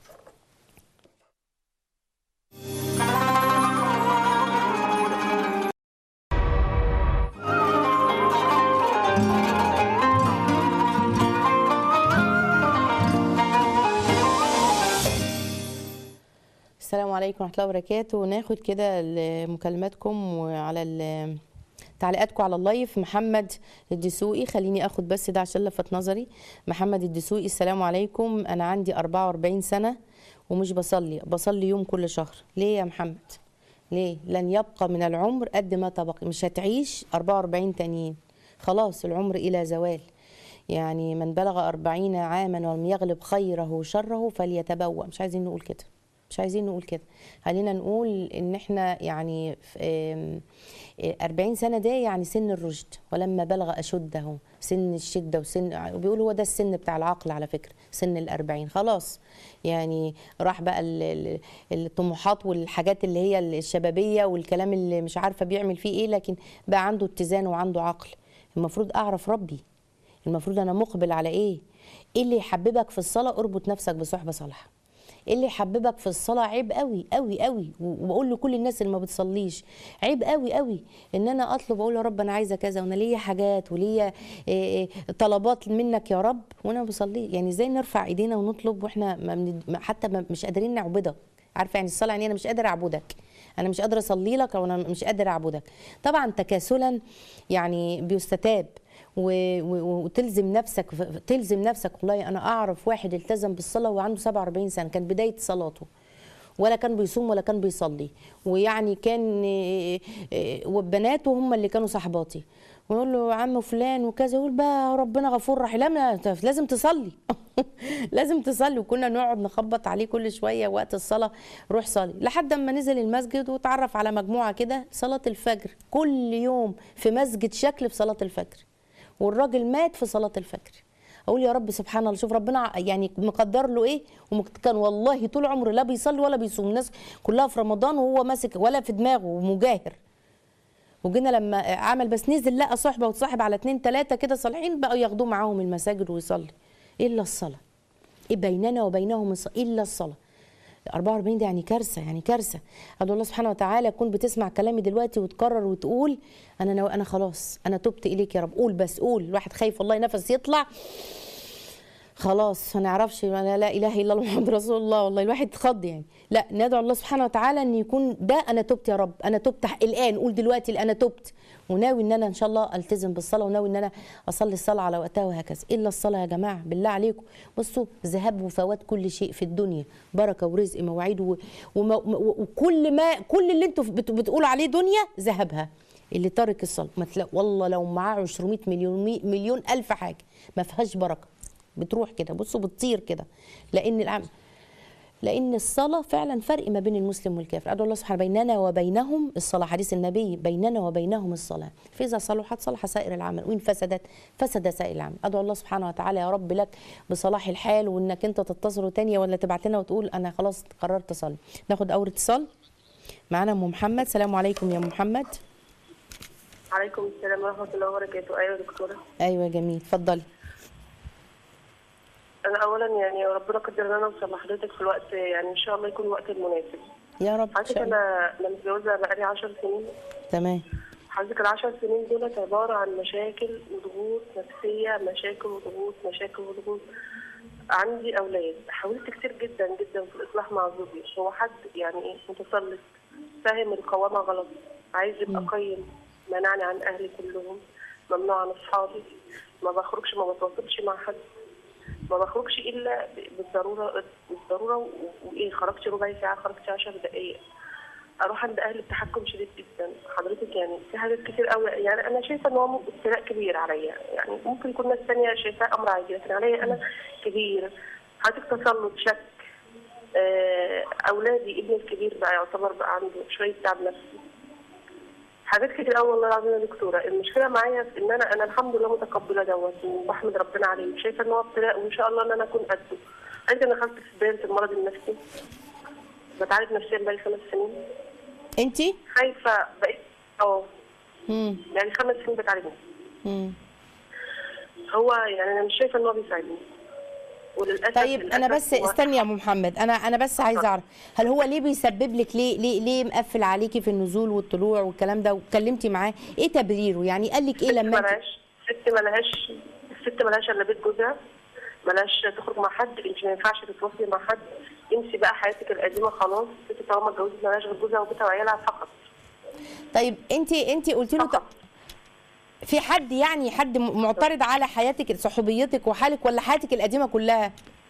السلام عليكم ورحمه الله وبركاته ناخد كده ال- مكالماتكم وعلى ال- تعليقاتكم على اللايف محمد الدسوقي خليني اخد بس ده عشان لفت نظري محمد الدسوقي السلام عليكم انا عندي 44 سنه ومش بصلي بصلي يوم كل شهر ليه يا محمد ليه لن يبقى من العمر قد ما تبقي مش هتعيش 44 تانيين خلاص العمر الى زوال يعني من بلغ أربعين عاما ولم يغلب خيره شره فليتبوأ مش عايزين نقول كده مش عايزين نقول كده خلينا نقول ان احنا يعني في آم، آه، 40 سنه ده يعني سن الرشد ولما بلغ اشده سن الشده وسن وبيقولوا هو ده السن بتاع العقل على فكره سن الأربعين خلاص يعني راح بقى ال- ال- الطموحات والحاجات اللي هي الشبابيه والكلام اللي مش عارفه بيعمل فيه ايه لكن بقى عنده اتزان وعنده عقل المفروض اعرف ربي المفروض انا مقبل على ايه ايه اللي يحببك في الصلاه اربط نفسك بصحبه صالحه ايه اللي يحببك في الصلاه عيب قوي قوي قوي وبقول لكل الناس اللي ما بتصليش عيب قوي قوي ان انا اطلب اقول يا رب انا عايزه كذا وانا ليا حاجات وليا إيه إيه طلبات منك يا رب وانا ما بصلي يعني ازاي نرفع ايدينا ونطلب واحنا ما بند- ما- حتى ما- مش قادرين نعبدك عارفه يعني الصلاه يعني انا مش قادر اعبدك انا مش قادره اصلي لك او انا مش قادر اعبدك طبعا تكاسلا يعني بيستتاب و- و- وتلزم نفسك تلزم نفسك والله انا اعرف واحد التزم بالصلاه وعنده 47 سنه كان بدايه صلاته ولا كان بيصوم ولا كان بيصلي ويعني كان إيه، إيه، وبناته هم اللي كانوا صحباتي ونقول له عم فلان وكذا يقول بقى ربنا غفور رحيم لا ما أنت لازم تصلي لازم تصلي وكنا نقعد نخبط عليه كل شويه وقت الصلاه روح صلي لحد اما نزل المسجد وتعرف على مجموعه كده صلاه الفجر كل يوم في مسجد شكل في صلاه الفجر والراجل مات في صلاه الفجر اقول يا رب سبحان الله شوف ربنا ع- يعني مقدر له ايه ومك- كان والله طول عمره لا بيصلي ولا بيصوم الناس كلها في رمضان وهو ماسك ولا في دماغه ومجاهر وجينا لما عمل بس نزل لقى صحبه وتصاحب على اتنين تلاته كده صالحين بقوا ياخدوه معاهم المساجد ويصلي الا الصلاه ايه بيننا وبينهم الص- الا الصلاه 44 دي يعني كارثه يعني كارثه ادعو الله سبحانه وتعالى تكون بتسمع كلامي دلوقتي وتكرر وتقول انا نو... انا خلاص انا تبت اليك يا رب قول بس قول الواحد خايف والله نفس يطلع خلاص ما نعرفش لا, لا اله الا الله محمد رسول الله والله الواحد اتخض يعني لا ندعو الله سبحانه وتعالى ان يكون ده انا تبت يا رب انا تبت الان قول دلوقتي انا تبت وناوي ان انا ان شاء الله التزم بالصلاه وناوي ان انا اصلي الصلاه على وقتها وهكذا الا الصلاه يا جماعه بالله عليكم بصوا ذهاب وفوات كل شيء في الدنيا بركه ورزق مواعيد و- وما- و- وكل ما كل اللي انتوا بت- بتقولوا عليه دنيا ذهبها اللي ترك الصلاه ما تلاقي والله لو معاه 200 مليون مليون الف حاجه ما فيهاش بركه بتروح كده بصوا بتطير كده لان العم لان الصلاه فعلا فرق ما بين المسلم والكافر ادعو الله سبحانه بيننا وبينهم الصلاه حديث النبي بيننا وبينهم الصلاه فاذا صلحت صلح سائر العمل وان فسدت فسد سائر العمل ادعو الله سبحانه وتعالى يا رب لك بصلاح الحال وانك انت تتصل تانية ولا تبعت لنا وتقول انا خلاص قررت اصلي ناخد اول اتصال معانا ام محمد سلام عليكم يا أم محمد عليكم السلام ورحمة الله وبركاته أيوة يا دكتورة ايوه جميل اتفضلي أنا أولا يعني ربنا قدر إن أنا أوصل لحضرتك في الوقت يعني إن شاء الله يكون الوقت المناسب يا رب ان حضرتك شاء الله أنا أنا متجوزة بقالي 10 سنين تمام حضرتك العشر سنين دولت عبارة عن مشاكل وضغوط نفسية مشاكل وضغوط مشاكل وضغوط عندي أولاد حاولت كتير جدا جدا في الإصلاح مع زوجي هو حد يعني إيه متسلط فاهم القوامة غلط عايز يبقى قيم منعني عن أهلي كلهم ممنوع عن أصحابي ما بخرجش ما بتواصلش مع حد ما بخرجش إلا بالضرورة بالضرورة و- وإيه خرجت ربع ساعة خرجت عشر دقايق اروح عند اهلي بتحكم شديد جدا حضرتك يعني في حاجات كتير قوي يعني انا شايفه ان هو ابتلاء كبير عليا يعني ممكن يكون ناس ثانيه شايفاه امر عادي لكن عليا انا كبير حضرتك تسلط شك آه، اولادي ابني الكبير بقى يعتبر بقى عنده شويه تعب نفسي حاجات كتير قوي والله العظيم يا دكتوره المشكله معايا في ان انا انا الحمد لله متقبله دوت وبحمد ربنا عليه شايفه ان هو ابتلاء وان شاء الله ان انا اكون قده عايزه انا دخلت في دايره المرض النفسي بتعالج نفسيا بقالي خمس سنين انت خايفه بقيت اه امم يعني خمس سنين بتعالج امم هو يعني انا مش شايفه ان هو بيساعدني وللاسف طيب انا للأسف بس هو- استني يا ام محمد انا انا بس عايزه اعرف هل هو ليه بيسبب لك ليه ليه ليه مقفل عليكي في النزول والطلوع والكلام ده واتكلمتي معاه ايه تبريره يعني قال لك ايه الست لما انت ملهاش الست ملهاش الست ملهاش الا بيت جوزها ملهاش تخرج مع حد انت ما ينفعش تتواصلي مع حد انسي بقى حياتك القديمه خلاص الست طالما اتجوزت ملهاش غير جوزها وبيتها وعيالها فقط طيب انت انت قلت له فقط في حد يعني حد م- معترض على حياتك صحوبيتك وحالك ولا حياتك القديمه كلها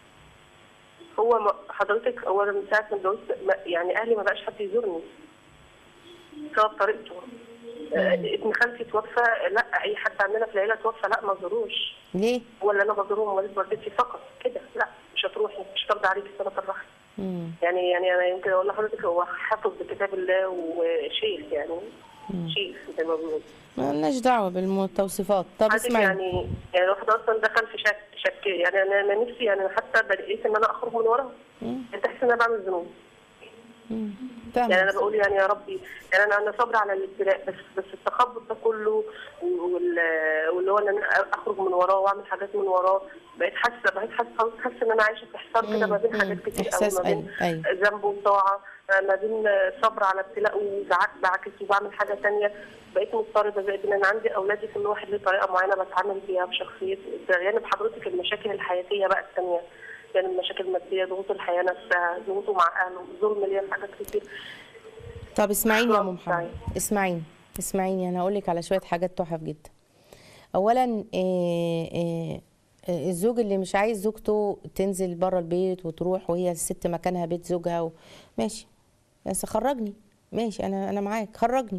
هو ما- حضرتك هو أنا من ساعه ما اتجوزت ما- يعني اهلي ما بقاش حد يزورني بسبب طريقته آه، ابن خالتي توفى لا اي حد عندنا في العيله توفى لا ما زوروش ليه ولا انا بزورهم والد والدتي فقط كده لا مش هتروحي مش هترضى عليكي صلاه الرحم مم. يعني يعني انا يمكن اقول لحضرتك هو حافظ بكتاب الله وشيخ يعني شيخ زي ما بيقولوا مالناش دعوه بالتوصيفات طب حضرتك اسمعي يعني يعني الواحد اصلا دخل في شك شك يعني انا انا نفسي يعني حتى بقيت ان انا اخرج من وراه تحس ان انا بعمل ذنوب يعني انا فاهمه بقول يعني يا ربي يعني انا انا صابره على الابتلاء بس بس التخبط ده كله وال- واللي هو ان انا اخرج من وراه واعمل حاجات من وراه بقيت حاسه بقيت حاسه خلاص حاسه ان انا عايشه في حصار كده ما بين مم. حاجات كتير قوي إحساس ما بين أيوة، أيوة. ذنب وطاعه ما بين صبر على ابتلاء وزعق بعكس وبعمل حاجه تانية بقيت مضطربه زائد ان انا عندي اولادي كل واحد له طريقه معينه بتعامل بيها بشخصيته بجانب حضرتك المشاكل الحياتيه بقى التانية يعني المشاكل الماديه ضغوط الحياه نفسها ضغوطه مع اهله ظلم ليا في حاجات كتير طب اسمعيني يا ام خلاص، محمد اسمعيني اسمعيني انا هقول لك على شويه حاجات تحف جدا اولا إيه إيه إيه الزوج اللي مش عايز زوجته تنزل بره البيت وتروح وهي الست مكانها بيت زوجها و... ماشي بس خرجني ماشي انا انا معاك خرجني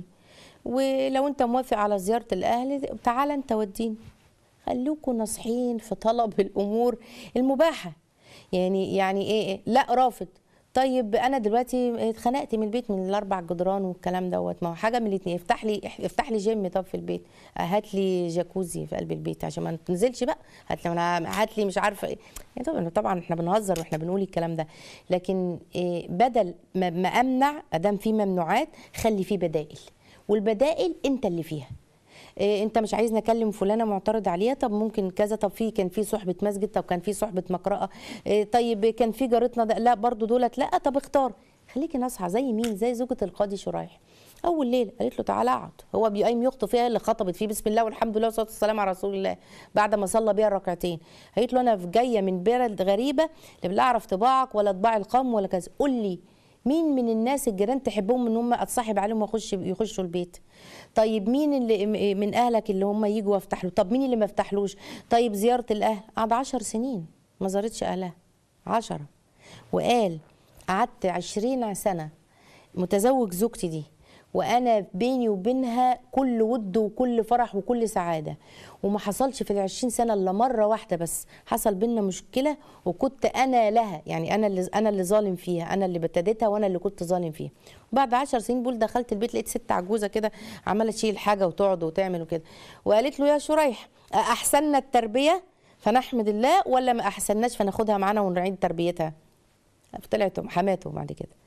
ولو انت موافق على زياره الاهل تعالى انت وديني خلوكوا ناصحين في طلب الامور المباحه يعني يعني ايه إيه؟ لا رافض طيب انا دلوقتي اتخنقت من البيت من الاربع جدران والكلام دوت ما هو حاجه من الاثنين افتح لي افتح لي جيم طب في البيت هات لي جاكوزي في قلب البيت عشان ما تنزلش بقى هات لي أنا- هات لي مش عارفه ايه يعني طبعا طبعا احنا بنهزر واحنا بنقول الكلام ده لكن إيه بدل ما ما امنع ادام في ممنوعات خلي في بدائل والبدائل انت اللي فيها إيه انت مش عايزني اكلم فلانه معترض عليها طب ممكن كذا طب في كان في صحبه مسجد طب كان في صحبه مقرأه إيه طيب كان في جارتنا ده لا برضو دولت لا طب اختار خليكي ناصحه زي مين زي زوجة القاضي شرايح اول ليله قالت له تعالى اقعد هو بيقيم يخطب فيها اللي خطبت فيه بسم الله والحمد لله والصلاه والسلام على رسول الله بعد ما صلى بيها الركعتين قالت له انا جايه من بلد غريبه لا لا اعرف طباعك ولا طباع القوم ولا كذا قول لي مين من الناس الجيران تحبهم ان هم اتصاحب عليهم واخش يخشوا البيت طيب مين اللي من اهلك اللي هم يجوا وافتح له طب مين اللي ما افتحلوش طيب زياره الاهل قعد عشر سنين ما زارتش اهلها عشرة وقال قعدت عشرين سنه متزوج زوجتي دي وانا بيني وبينها كل ود وكل فرح وكل سعاده وما حصلش في العشرين سنه الا مره واحده بس حصل بينا مشكله وكنت انا لها يعني انا اللي انا اللي ظالم فيها انا اللي ابتديتها وانا اللي كنت ظالم فيها وبعد عشر سنين بقول دخلت البيت لقيت ست عجوزه كده عماله تشيل حاجه وتقعد وتعمل وكده وقالت له يا شريح احسننا التربيه فنحمد الله ولا ما احسناش فناخدها معانا ونعيد تربيتها طلعت حماته بعد كده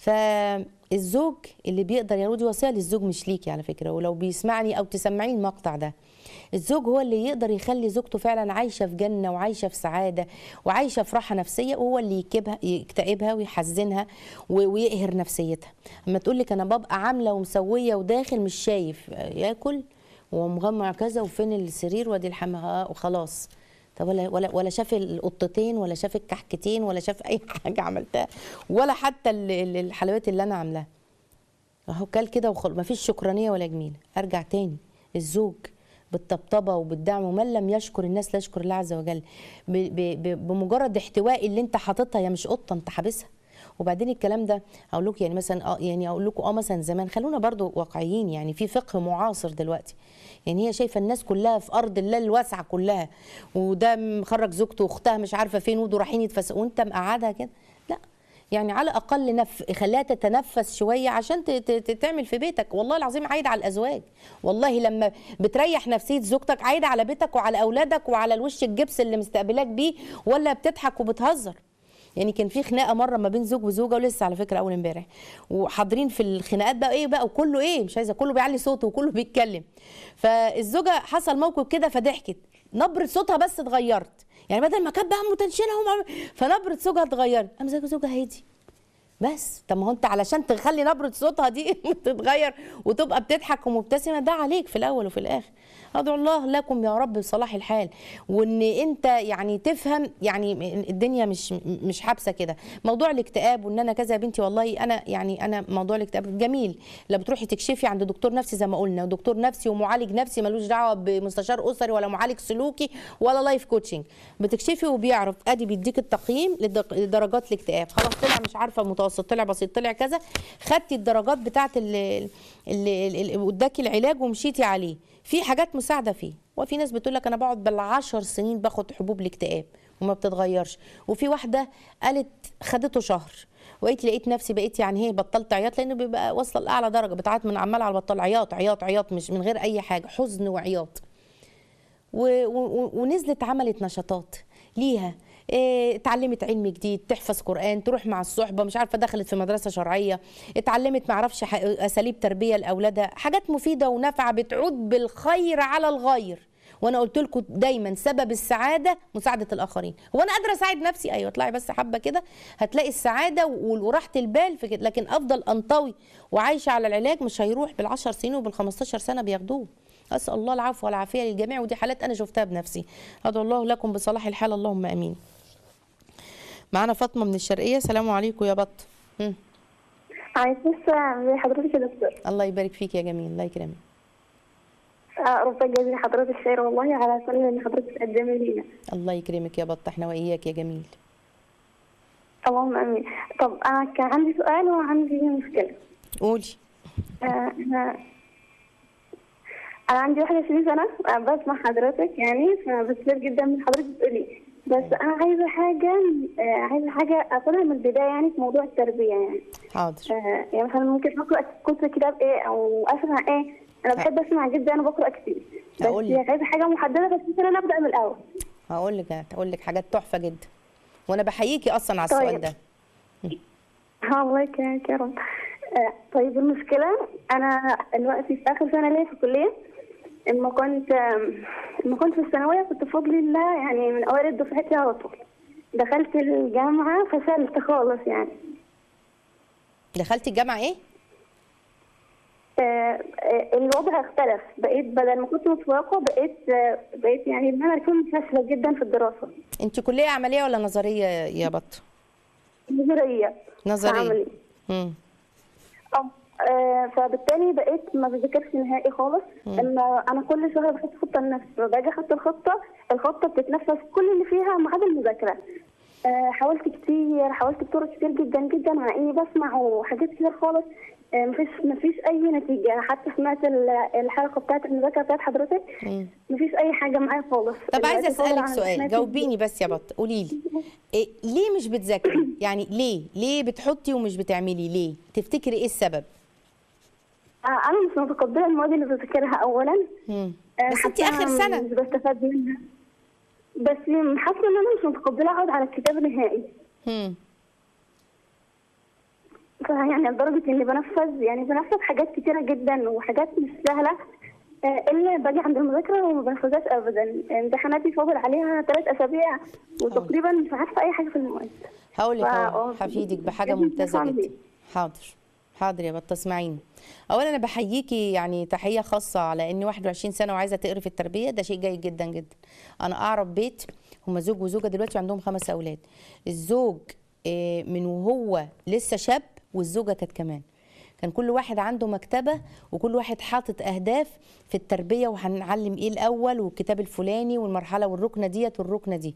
فالزوج اللي بيقدر يعني ودي وصيه للزوج مش ليكي على فكره ولو بيسمعني او تسمعين المقطع ده الزوج هو اللي يقدر يخلي زوجته فعلا عايشه في جنه وعايشه في سعاده وعايشه في راحه نفسيه وهو اللي يكبها يكتئبها ويحزنها و- ويقهر نفسيتها اما تقول لك انا ببقى عامله ومسويه وداخل مش شايف ياكل ومغمع كذا وفين السرير وادي الحمام وخلاص طب ولا ولا ولا شاف القطتين ولا شاف الكحكتين ولا شاف اي حاجه عملتها ولا حتى ال- ال- الحلويات اللي انا عاملاها اهو كل كده وخل مفيش شكرانيه ولا جميله ارجع تاني الزوج بالطبطبه وبالدعم ومن لم يشكر الناس لا يشكر الله عز وجل ب ب ب بمجرد احتواء اللي انت حاططها هي مش قطه انت حابسها وبعدين الكلام ده اقول لكم يعني مثلا اه يعني اقول لكم اه مثلا زمان خلونا برضو واقعيين يعني في فقه معاصر دلوقتي يعني هي شايفه الناس كلها في ارض الله الواسعه كلها وده مخرج زوجته واختها مش عارفه فين ودول رايحين يتفسقوا وانت مقعدها كده لا يعني على الاقل نف... خليها تتنفس شويه عشان ت... ت... ت- تعمل في بيتك والله العظيم عايده على الازواج والله لما بتريح نفسيه زوجتك عايده على بيتك وعلى اولادك وعلى الوش الجبس اللي مستقبلاك بيه ولا بتضحك وبتهزر يعني كان في خناقه مره ما بين زوج وزوجه ولسه على فكره اول امبارح وحاضرين في الخناقات بقى ايه بقى وكله ايه مش عايزه كله بيعلي صوته وكله بيتكلم فالزوجه حصل موقف كده فضحكت نبره صوتها بس اتغيرت يعني بدل ما كانت بقى متنشنه ومع- فنبره زوجها اتغيرت قام زوجها زوجها هادي بس طب ما هو انت علشان تخلي نبره صوتها دي تتغير وتبقى بتضحك ومبتسمه ده عليك في الاول وفي الاخر ادعو الله لكم يا رب بصلاح الحال وان انت يعني تفهم يعني الدنيا مش مش حابسه كده موضوع الاكتئاب وان انا كذا يا بنتي والله انا يعني انا موضوع الاكتئاب جميل لا بتروحي تكشفي عند دكتور نفسي زي ما قلنا ودكتور نفسي ومعالج نفسي ملوش دعوه بمستشار اسري ولا معالج سلوكي ولا لايف كوتشنج بتكشفي وبيعرف ادي بيديك التقييم لدق- لدرجات الاكتئاب خلاص طلع مش عارفه متوسط طلع بسيط طلع كذا خدتي الدرجات بتاعه اللي اللي اداكي العلاج ومشيتي عليه في حاجات مساعده فيه وفي ناس بتقول لك انا بقعد بالعشر سنين باخد حبوب الاكتئاب وما بتتغيرش وفي واحده قالت خدته شهر وقيت لقيت نفسي بقيت يعني هي بطلت عياط لانه بيبقى واصله لاعلى درجه بتعيط من عمال على بطال عياط عياط عياط مش من غير اي حاجه حزن وعياط و- و- ونزلت عملت نشاطات ليها إيه، اتعلمت علم جديد تحفظ قران تروح مع الصحبه مش عارفه دخلت في مدرسه شرعيه اتعلمت ما اعرفش ح- اساليب تربيه لاولادها حاجات مفيده ونافعه بتعود بالخير على الغير وانا قلت لكم دايما سبب السعاده مساعده الاخرين هو انا قادره اساعد نفسي ايوه اطلعي بس حبه كده هتلاقي السعاده و- وراحه البال في كده لكن افضل انطوي وعايشه على العلاج مش هيروح بالعشر سنين وبال15 سنه بياخدوه اسال الله العفو والعافيه للجميع ودي حالات انا شفتها بنفسي ادعو الله لكم بصلاح الحال اللهم امين معانا فاطمه من الشرقيه سلام عليكم يا بط مم. عايز بس زي حضرتك يا دكتور الله يبارك فيك يا جميل الله يكرمك آه، ربنا يجازي حضرتك خير والله على كل اللي حضرتك تقدمي لينا الله يكرمك يا بط احنا واياك يا جميل اللهم امين طب انا كان عندي سؤال وعندي مشكله قولي آه، انا انا عندي 21 سنه آه، بسمع حضرتك يعني فبستفيد جدا من حضرتك بتقولي بس انا عايزه حاجه آه، عايزه حاجه اخدها من البدايه يعني في موضوع التربيه يعني حاضر آه، يعني مثلا ممكن اقرا كتب كتاب ايه او اسمع ايه انا بحب اسمع جدا انا بقرا كتير بس هقول لك. عايزه حاجه محدده بس ممكن انا ابدا من الاول هقول لك هقول لك حاجات تحفه جدا وانا بحييكي اصلا على السؤال طيب. ده ها الله يكرمك يا رب آه، طيب المشكلة أنا دلوقتي في آخر سنة ليا في الكلية لما كنت آم، لما كنت في الثانوية كنت بفضل الله يعني من أوائل دفعتي على طول دخلت الجامعة فشلت خالص يعني دخلتي الجامعه ايه آه، آه، الوضع اختلف بقيت بدل ما كنت متفوقة بقيت آه، بقيت يعني إن أنا أكون فاشلة جدا في الدراسة انت كليه عمليه ولا نظريه يا بط نظرية نظريه عملي. امم اه آه، فبالتالي بقيت ما بذاكرش نهائي خالص اما انا كل شهر بحط خطه لنفسي فباجي احط الخطه الخطه بتتنفذ كل اللي فيها ما عدا المذاكره آه، حاولت كتير حاولت بطرق كتير جدا جدا مع اني بسمع وحاجات كتير خالص آه، مفيش مفيش اي نتيجه أنا حتى سمعت ال- الحلقه بتاعت المذاكره بتاعت حضرتك مفيش اي حاجه معايا خالص طب عايزه دلوقتي فاضل اسالك عن سؤال سمعت- جاوبيني بس يا بط قولي لي إيه ليه مش بتذاكري يعني ليه ليه بتحطي ومش بتعملي ليه تفتكري ايه السبب آه، انا مش متقبله المواد اللي بذاكرها اولا مم. آه، بس انت حاسة اخر مش سنه بستفاد منها بس حاسه ان انا مش متقبله اقعد على الكتاب نهائي مم. فيعني لدرجة إني بنفذ يعني بنفذ حاجات كتيرة جدا وحاجات مش سهلة آه، إلا باجي عند المذاكرة وما بنفذهاش أبدا امتحاناتي فاضل عليها ثلاث أسابيع وتقريبا مش عارفة أي حاجة في المواد هقول لك فا- أهو آه، هفيدك بحاجه بجد ممتازه هعمل جدا إيه؟ حاضر حاضر يا بطه اسمعيني اولا انا بحييكي يعني تحيه خاصه على اني 21 سنه وعايزه تقري في التربيه ده شيء جيد جدا جدا انا اعرف بيت هما زوج وزوجه دلوقتي عندهم خمس اولاد الزوج آه، من وهو لسه شاب والزوجه كانت كمان كان كل واحد عنده مكتبة وكل واحد حاطط أهداف في التربية وهنعلم إيه الأول والكتاب الفلاني والمرحلة والركنة ديت والركنة دي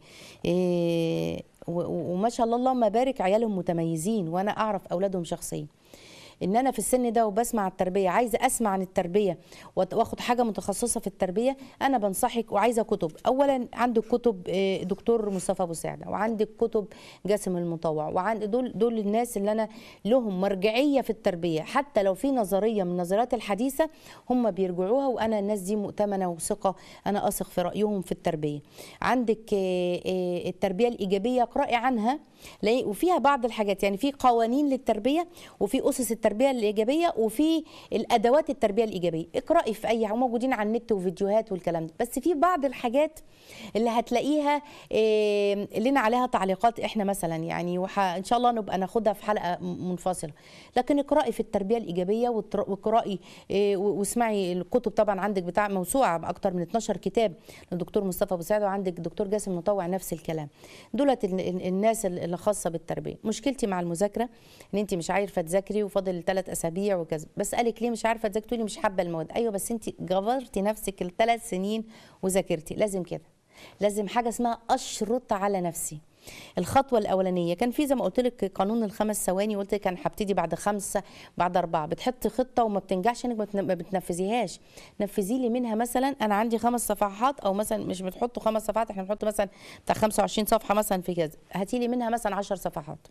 إيه و- و- وما شاء الله اللهم بارك عيالهم متميزين وأنا أعرف أولادهم شخصيا ان انا في السن ده وبسمع التربيه عايزه اسمع عن التربيه وأت- واخد حاجه متخصصه في التربيه انا بنصحك وعايزه كتب اولا عندك كتب آه، دكتور مصطفى ابو سعده وعندك كتب جاسم المطوع وعند دول دول الناس اللي انا لهم مرجعيه في التربيه حتى لو في نظريه من النظريات الحديثه هم بيرجعوها وانا الناس دي مؤتمنه وثقه انا اثق في رايهم في التربيه عندك آه، آه، التربيه الايجابيه اقراي عنها لاقي- وفيها بعض الحاجات يعني في قوانين للتربيه وفي اسس التربيه الايجابيه وفي الادوات التربيه الايجابيه اقراي في اي موجودين على النت وفيديوهات والكلام ده بس في بعض الحاجات اللي هتلاقيها إيه، لنا عليها تعليقات احنا مثلا يعني وح... ان شاء الله نبقى ناخدها في حلقه م- منفصله لكن اقراي في التربيه الايجابيه وتر- واقراي إيه، و- واسمعي الكتب طبعا عندك بتاع موسوعه باكتر من 12 كتاب للدكتور مصطفى ابو سعد وعندك دكتور جاسم مطوع نفس الكلام دولت ال- ال- الناس اللي خاصه بالتربيه مشكلتي مع المذاكره ان انت مش عارفه تذاكري وفاضل ثلاث اسابيع وكذا بسالك ليه مش عارفه تذاكري تقولي مش حابه المواد ايوه بس انت جبرتي نفسك الثلاث سنين وذاكرتي لازم كده لازم حاجه اسمها اشرط على نفسي الخطوه الاولانيه كان في زي ما قلت لك قانون الخمس ثواني قلت لك انا هبتدي بعد خمسه بعد اربعه بتحطي خطه وما بتنجحش انك ما بتن- ما بتنفذيهاش نفذي لي منها مثلا انا عندي خمس صفحات او مثلا مش بتحطوا خمس صفحات احنا بنحط مثلا بتاع 25 صفحه مثلا في كذا هاتي لي منها مثلا 10 صفحات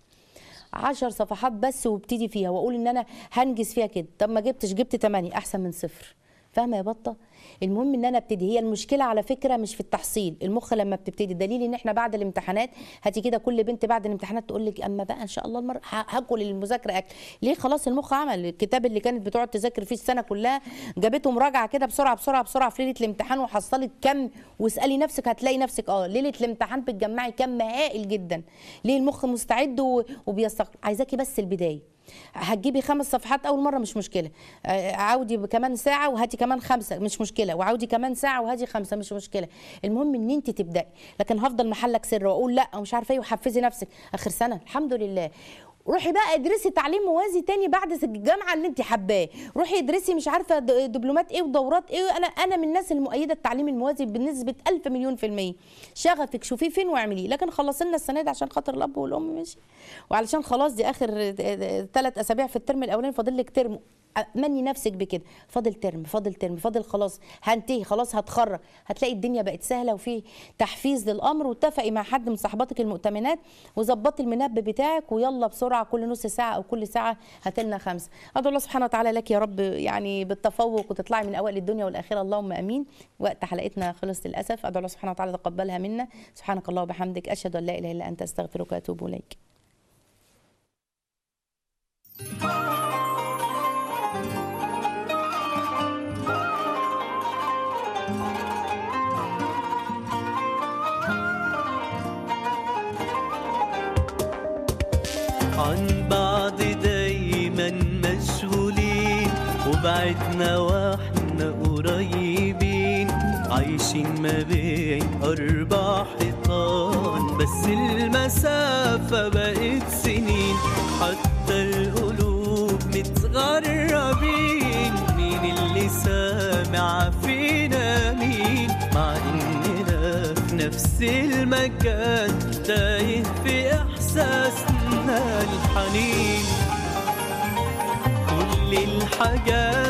عشر صفحات بس وابتدي فيها واقول ان انا هنجز فيها كده طب ما جبتش جبت 8 احسن من صفر فاهمه يا بطه المهم ان انا ابتدي هي المشكله على فكره مش في التحصيل المخ لما بتبتدي دليل ان احنا بعد الامتحانات هاتي كده كل بنت بعد الامتحانات تقول لك اما بقى ان شاء الله المره ه- هاكل المذاكره اكل ليه خلاص المخ عمل الكتاب اللي كانت بتقعد تذاكر فيه السنه كلها جابته مراجعه كده بسرعه بسرعه بسرعه في ليله الامتحان وحصلت كم واسالي نفسك هتلاقي نفسك اه ليله الامتحان بتجمعي كم هائل جدا ليه المخ مستعد و- وبيستقبل عايزاكي بس البدايه هتجيبي خمس صفحات اول مره مش مشكله آه، عودي كمان ساعه وهاتي كمان خمسه مش مشكله وعودي كمان ساعه وهاتي خمسه مش مشكله المهم ان انت تبداي لكن هفضل محلك سر واقول لا ومش عارفه ايه وحفزي نفسك اخر سنه الحمد لله روحي بقى ادرسي تعليم موازي تاني بعد الجامعه اللي انت حباه روحي ادرسي مش عارفه د- دبلومات ايه ودورات ايه انا انا من الناس المؤيده التعليم الموازي بنسبه ألف مليون في الميه شغفك شوفيه فين واعمليه لكن خلصي لنا السنه دي عشان خاطر الاب والام ماشي وعلشان خلاص دي اخر ثلاث اسابيع في الترم الاولاني فاضل لك ترم مني نفسك بكده فاضل ترم فاضل ترم فاضل خلاص هنتهي خلاص هتخرج هتلاقي الدنيا بقت سهله وفي تحفيز للامر واتفقي مع حد من صاحباتك المؤتمنات وظبطي المنبه بتاعك ويلا بسرعه كل نص ساعه او كل ساعه هاتلنا خمسه ادعو الله سبحانه وتعالى لك يا رب يعني بالتفوق وتطلعي من اوائل الدنيا والاخره اللهم امين وقت حلقتنا خلص للاسف ادعو الله سبحانه وتعالى تقبلها منا سبحانك الله وبحمدك اشهد ان لا اله الا انت استغفرك واتوب اليك عن بعض دايما مشغولين وبعدنا واحنا قريبين عايشين ما بين أربع حيطان بس المسافة بقت سنين حتى القلوب متغربين مين اللي سامع فينا مين مع إننا في نفس المكان تايه في إحساسنا الحنين كل الحاجات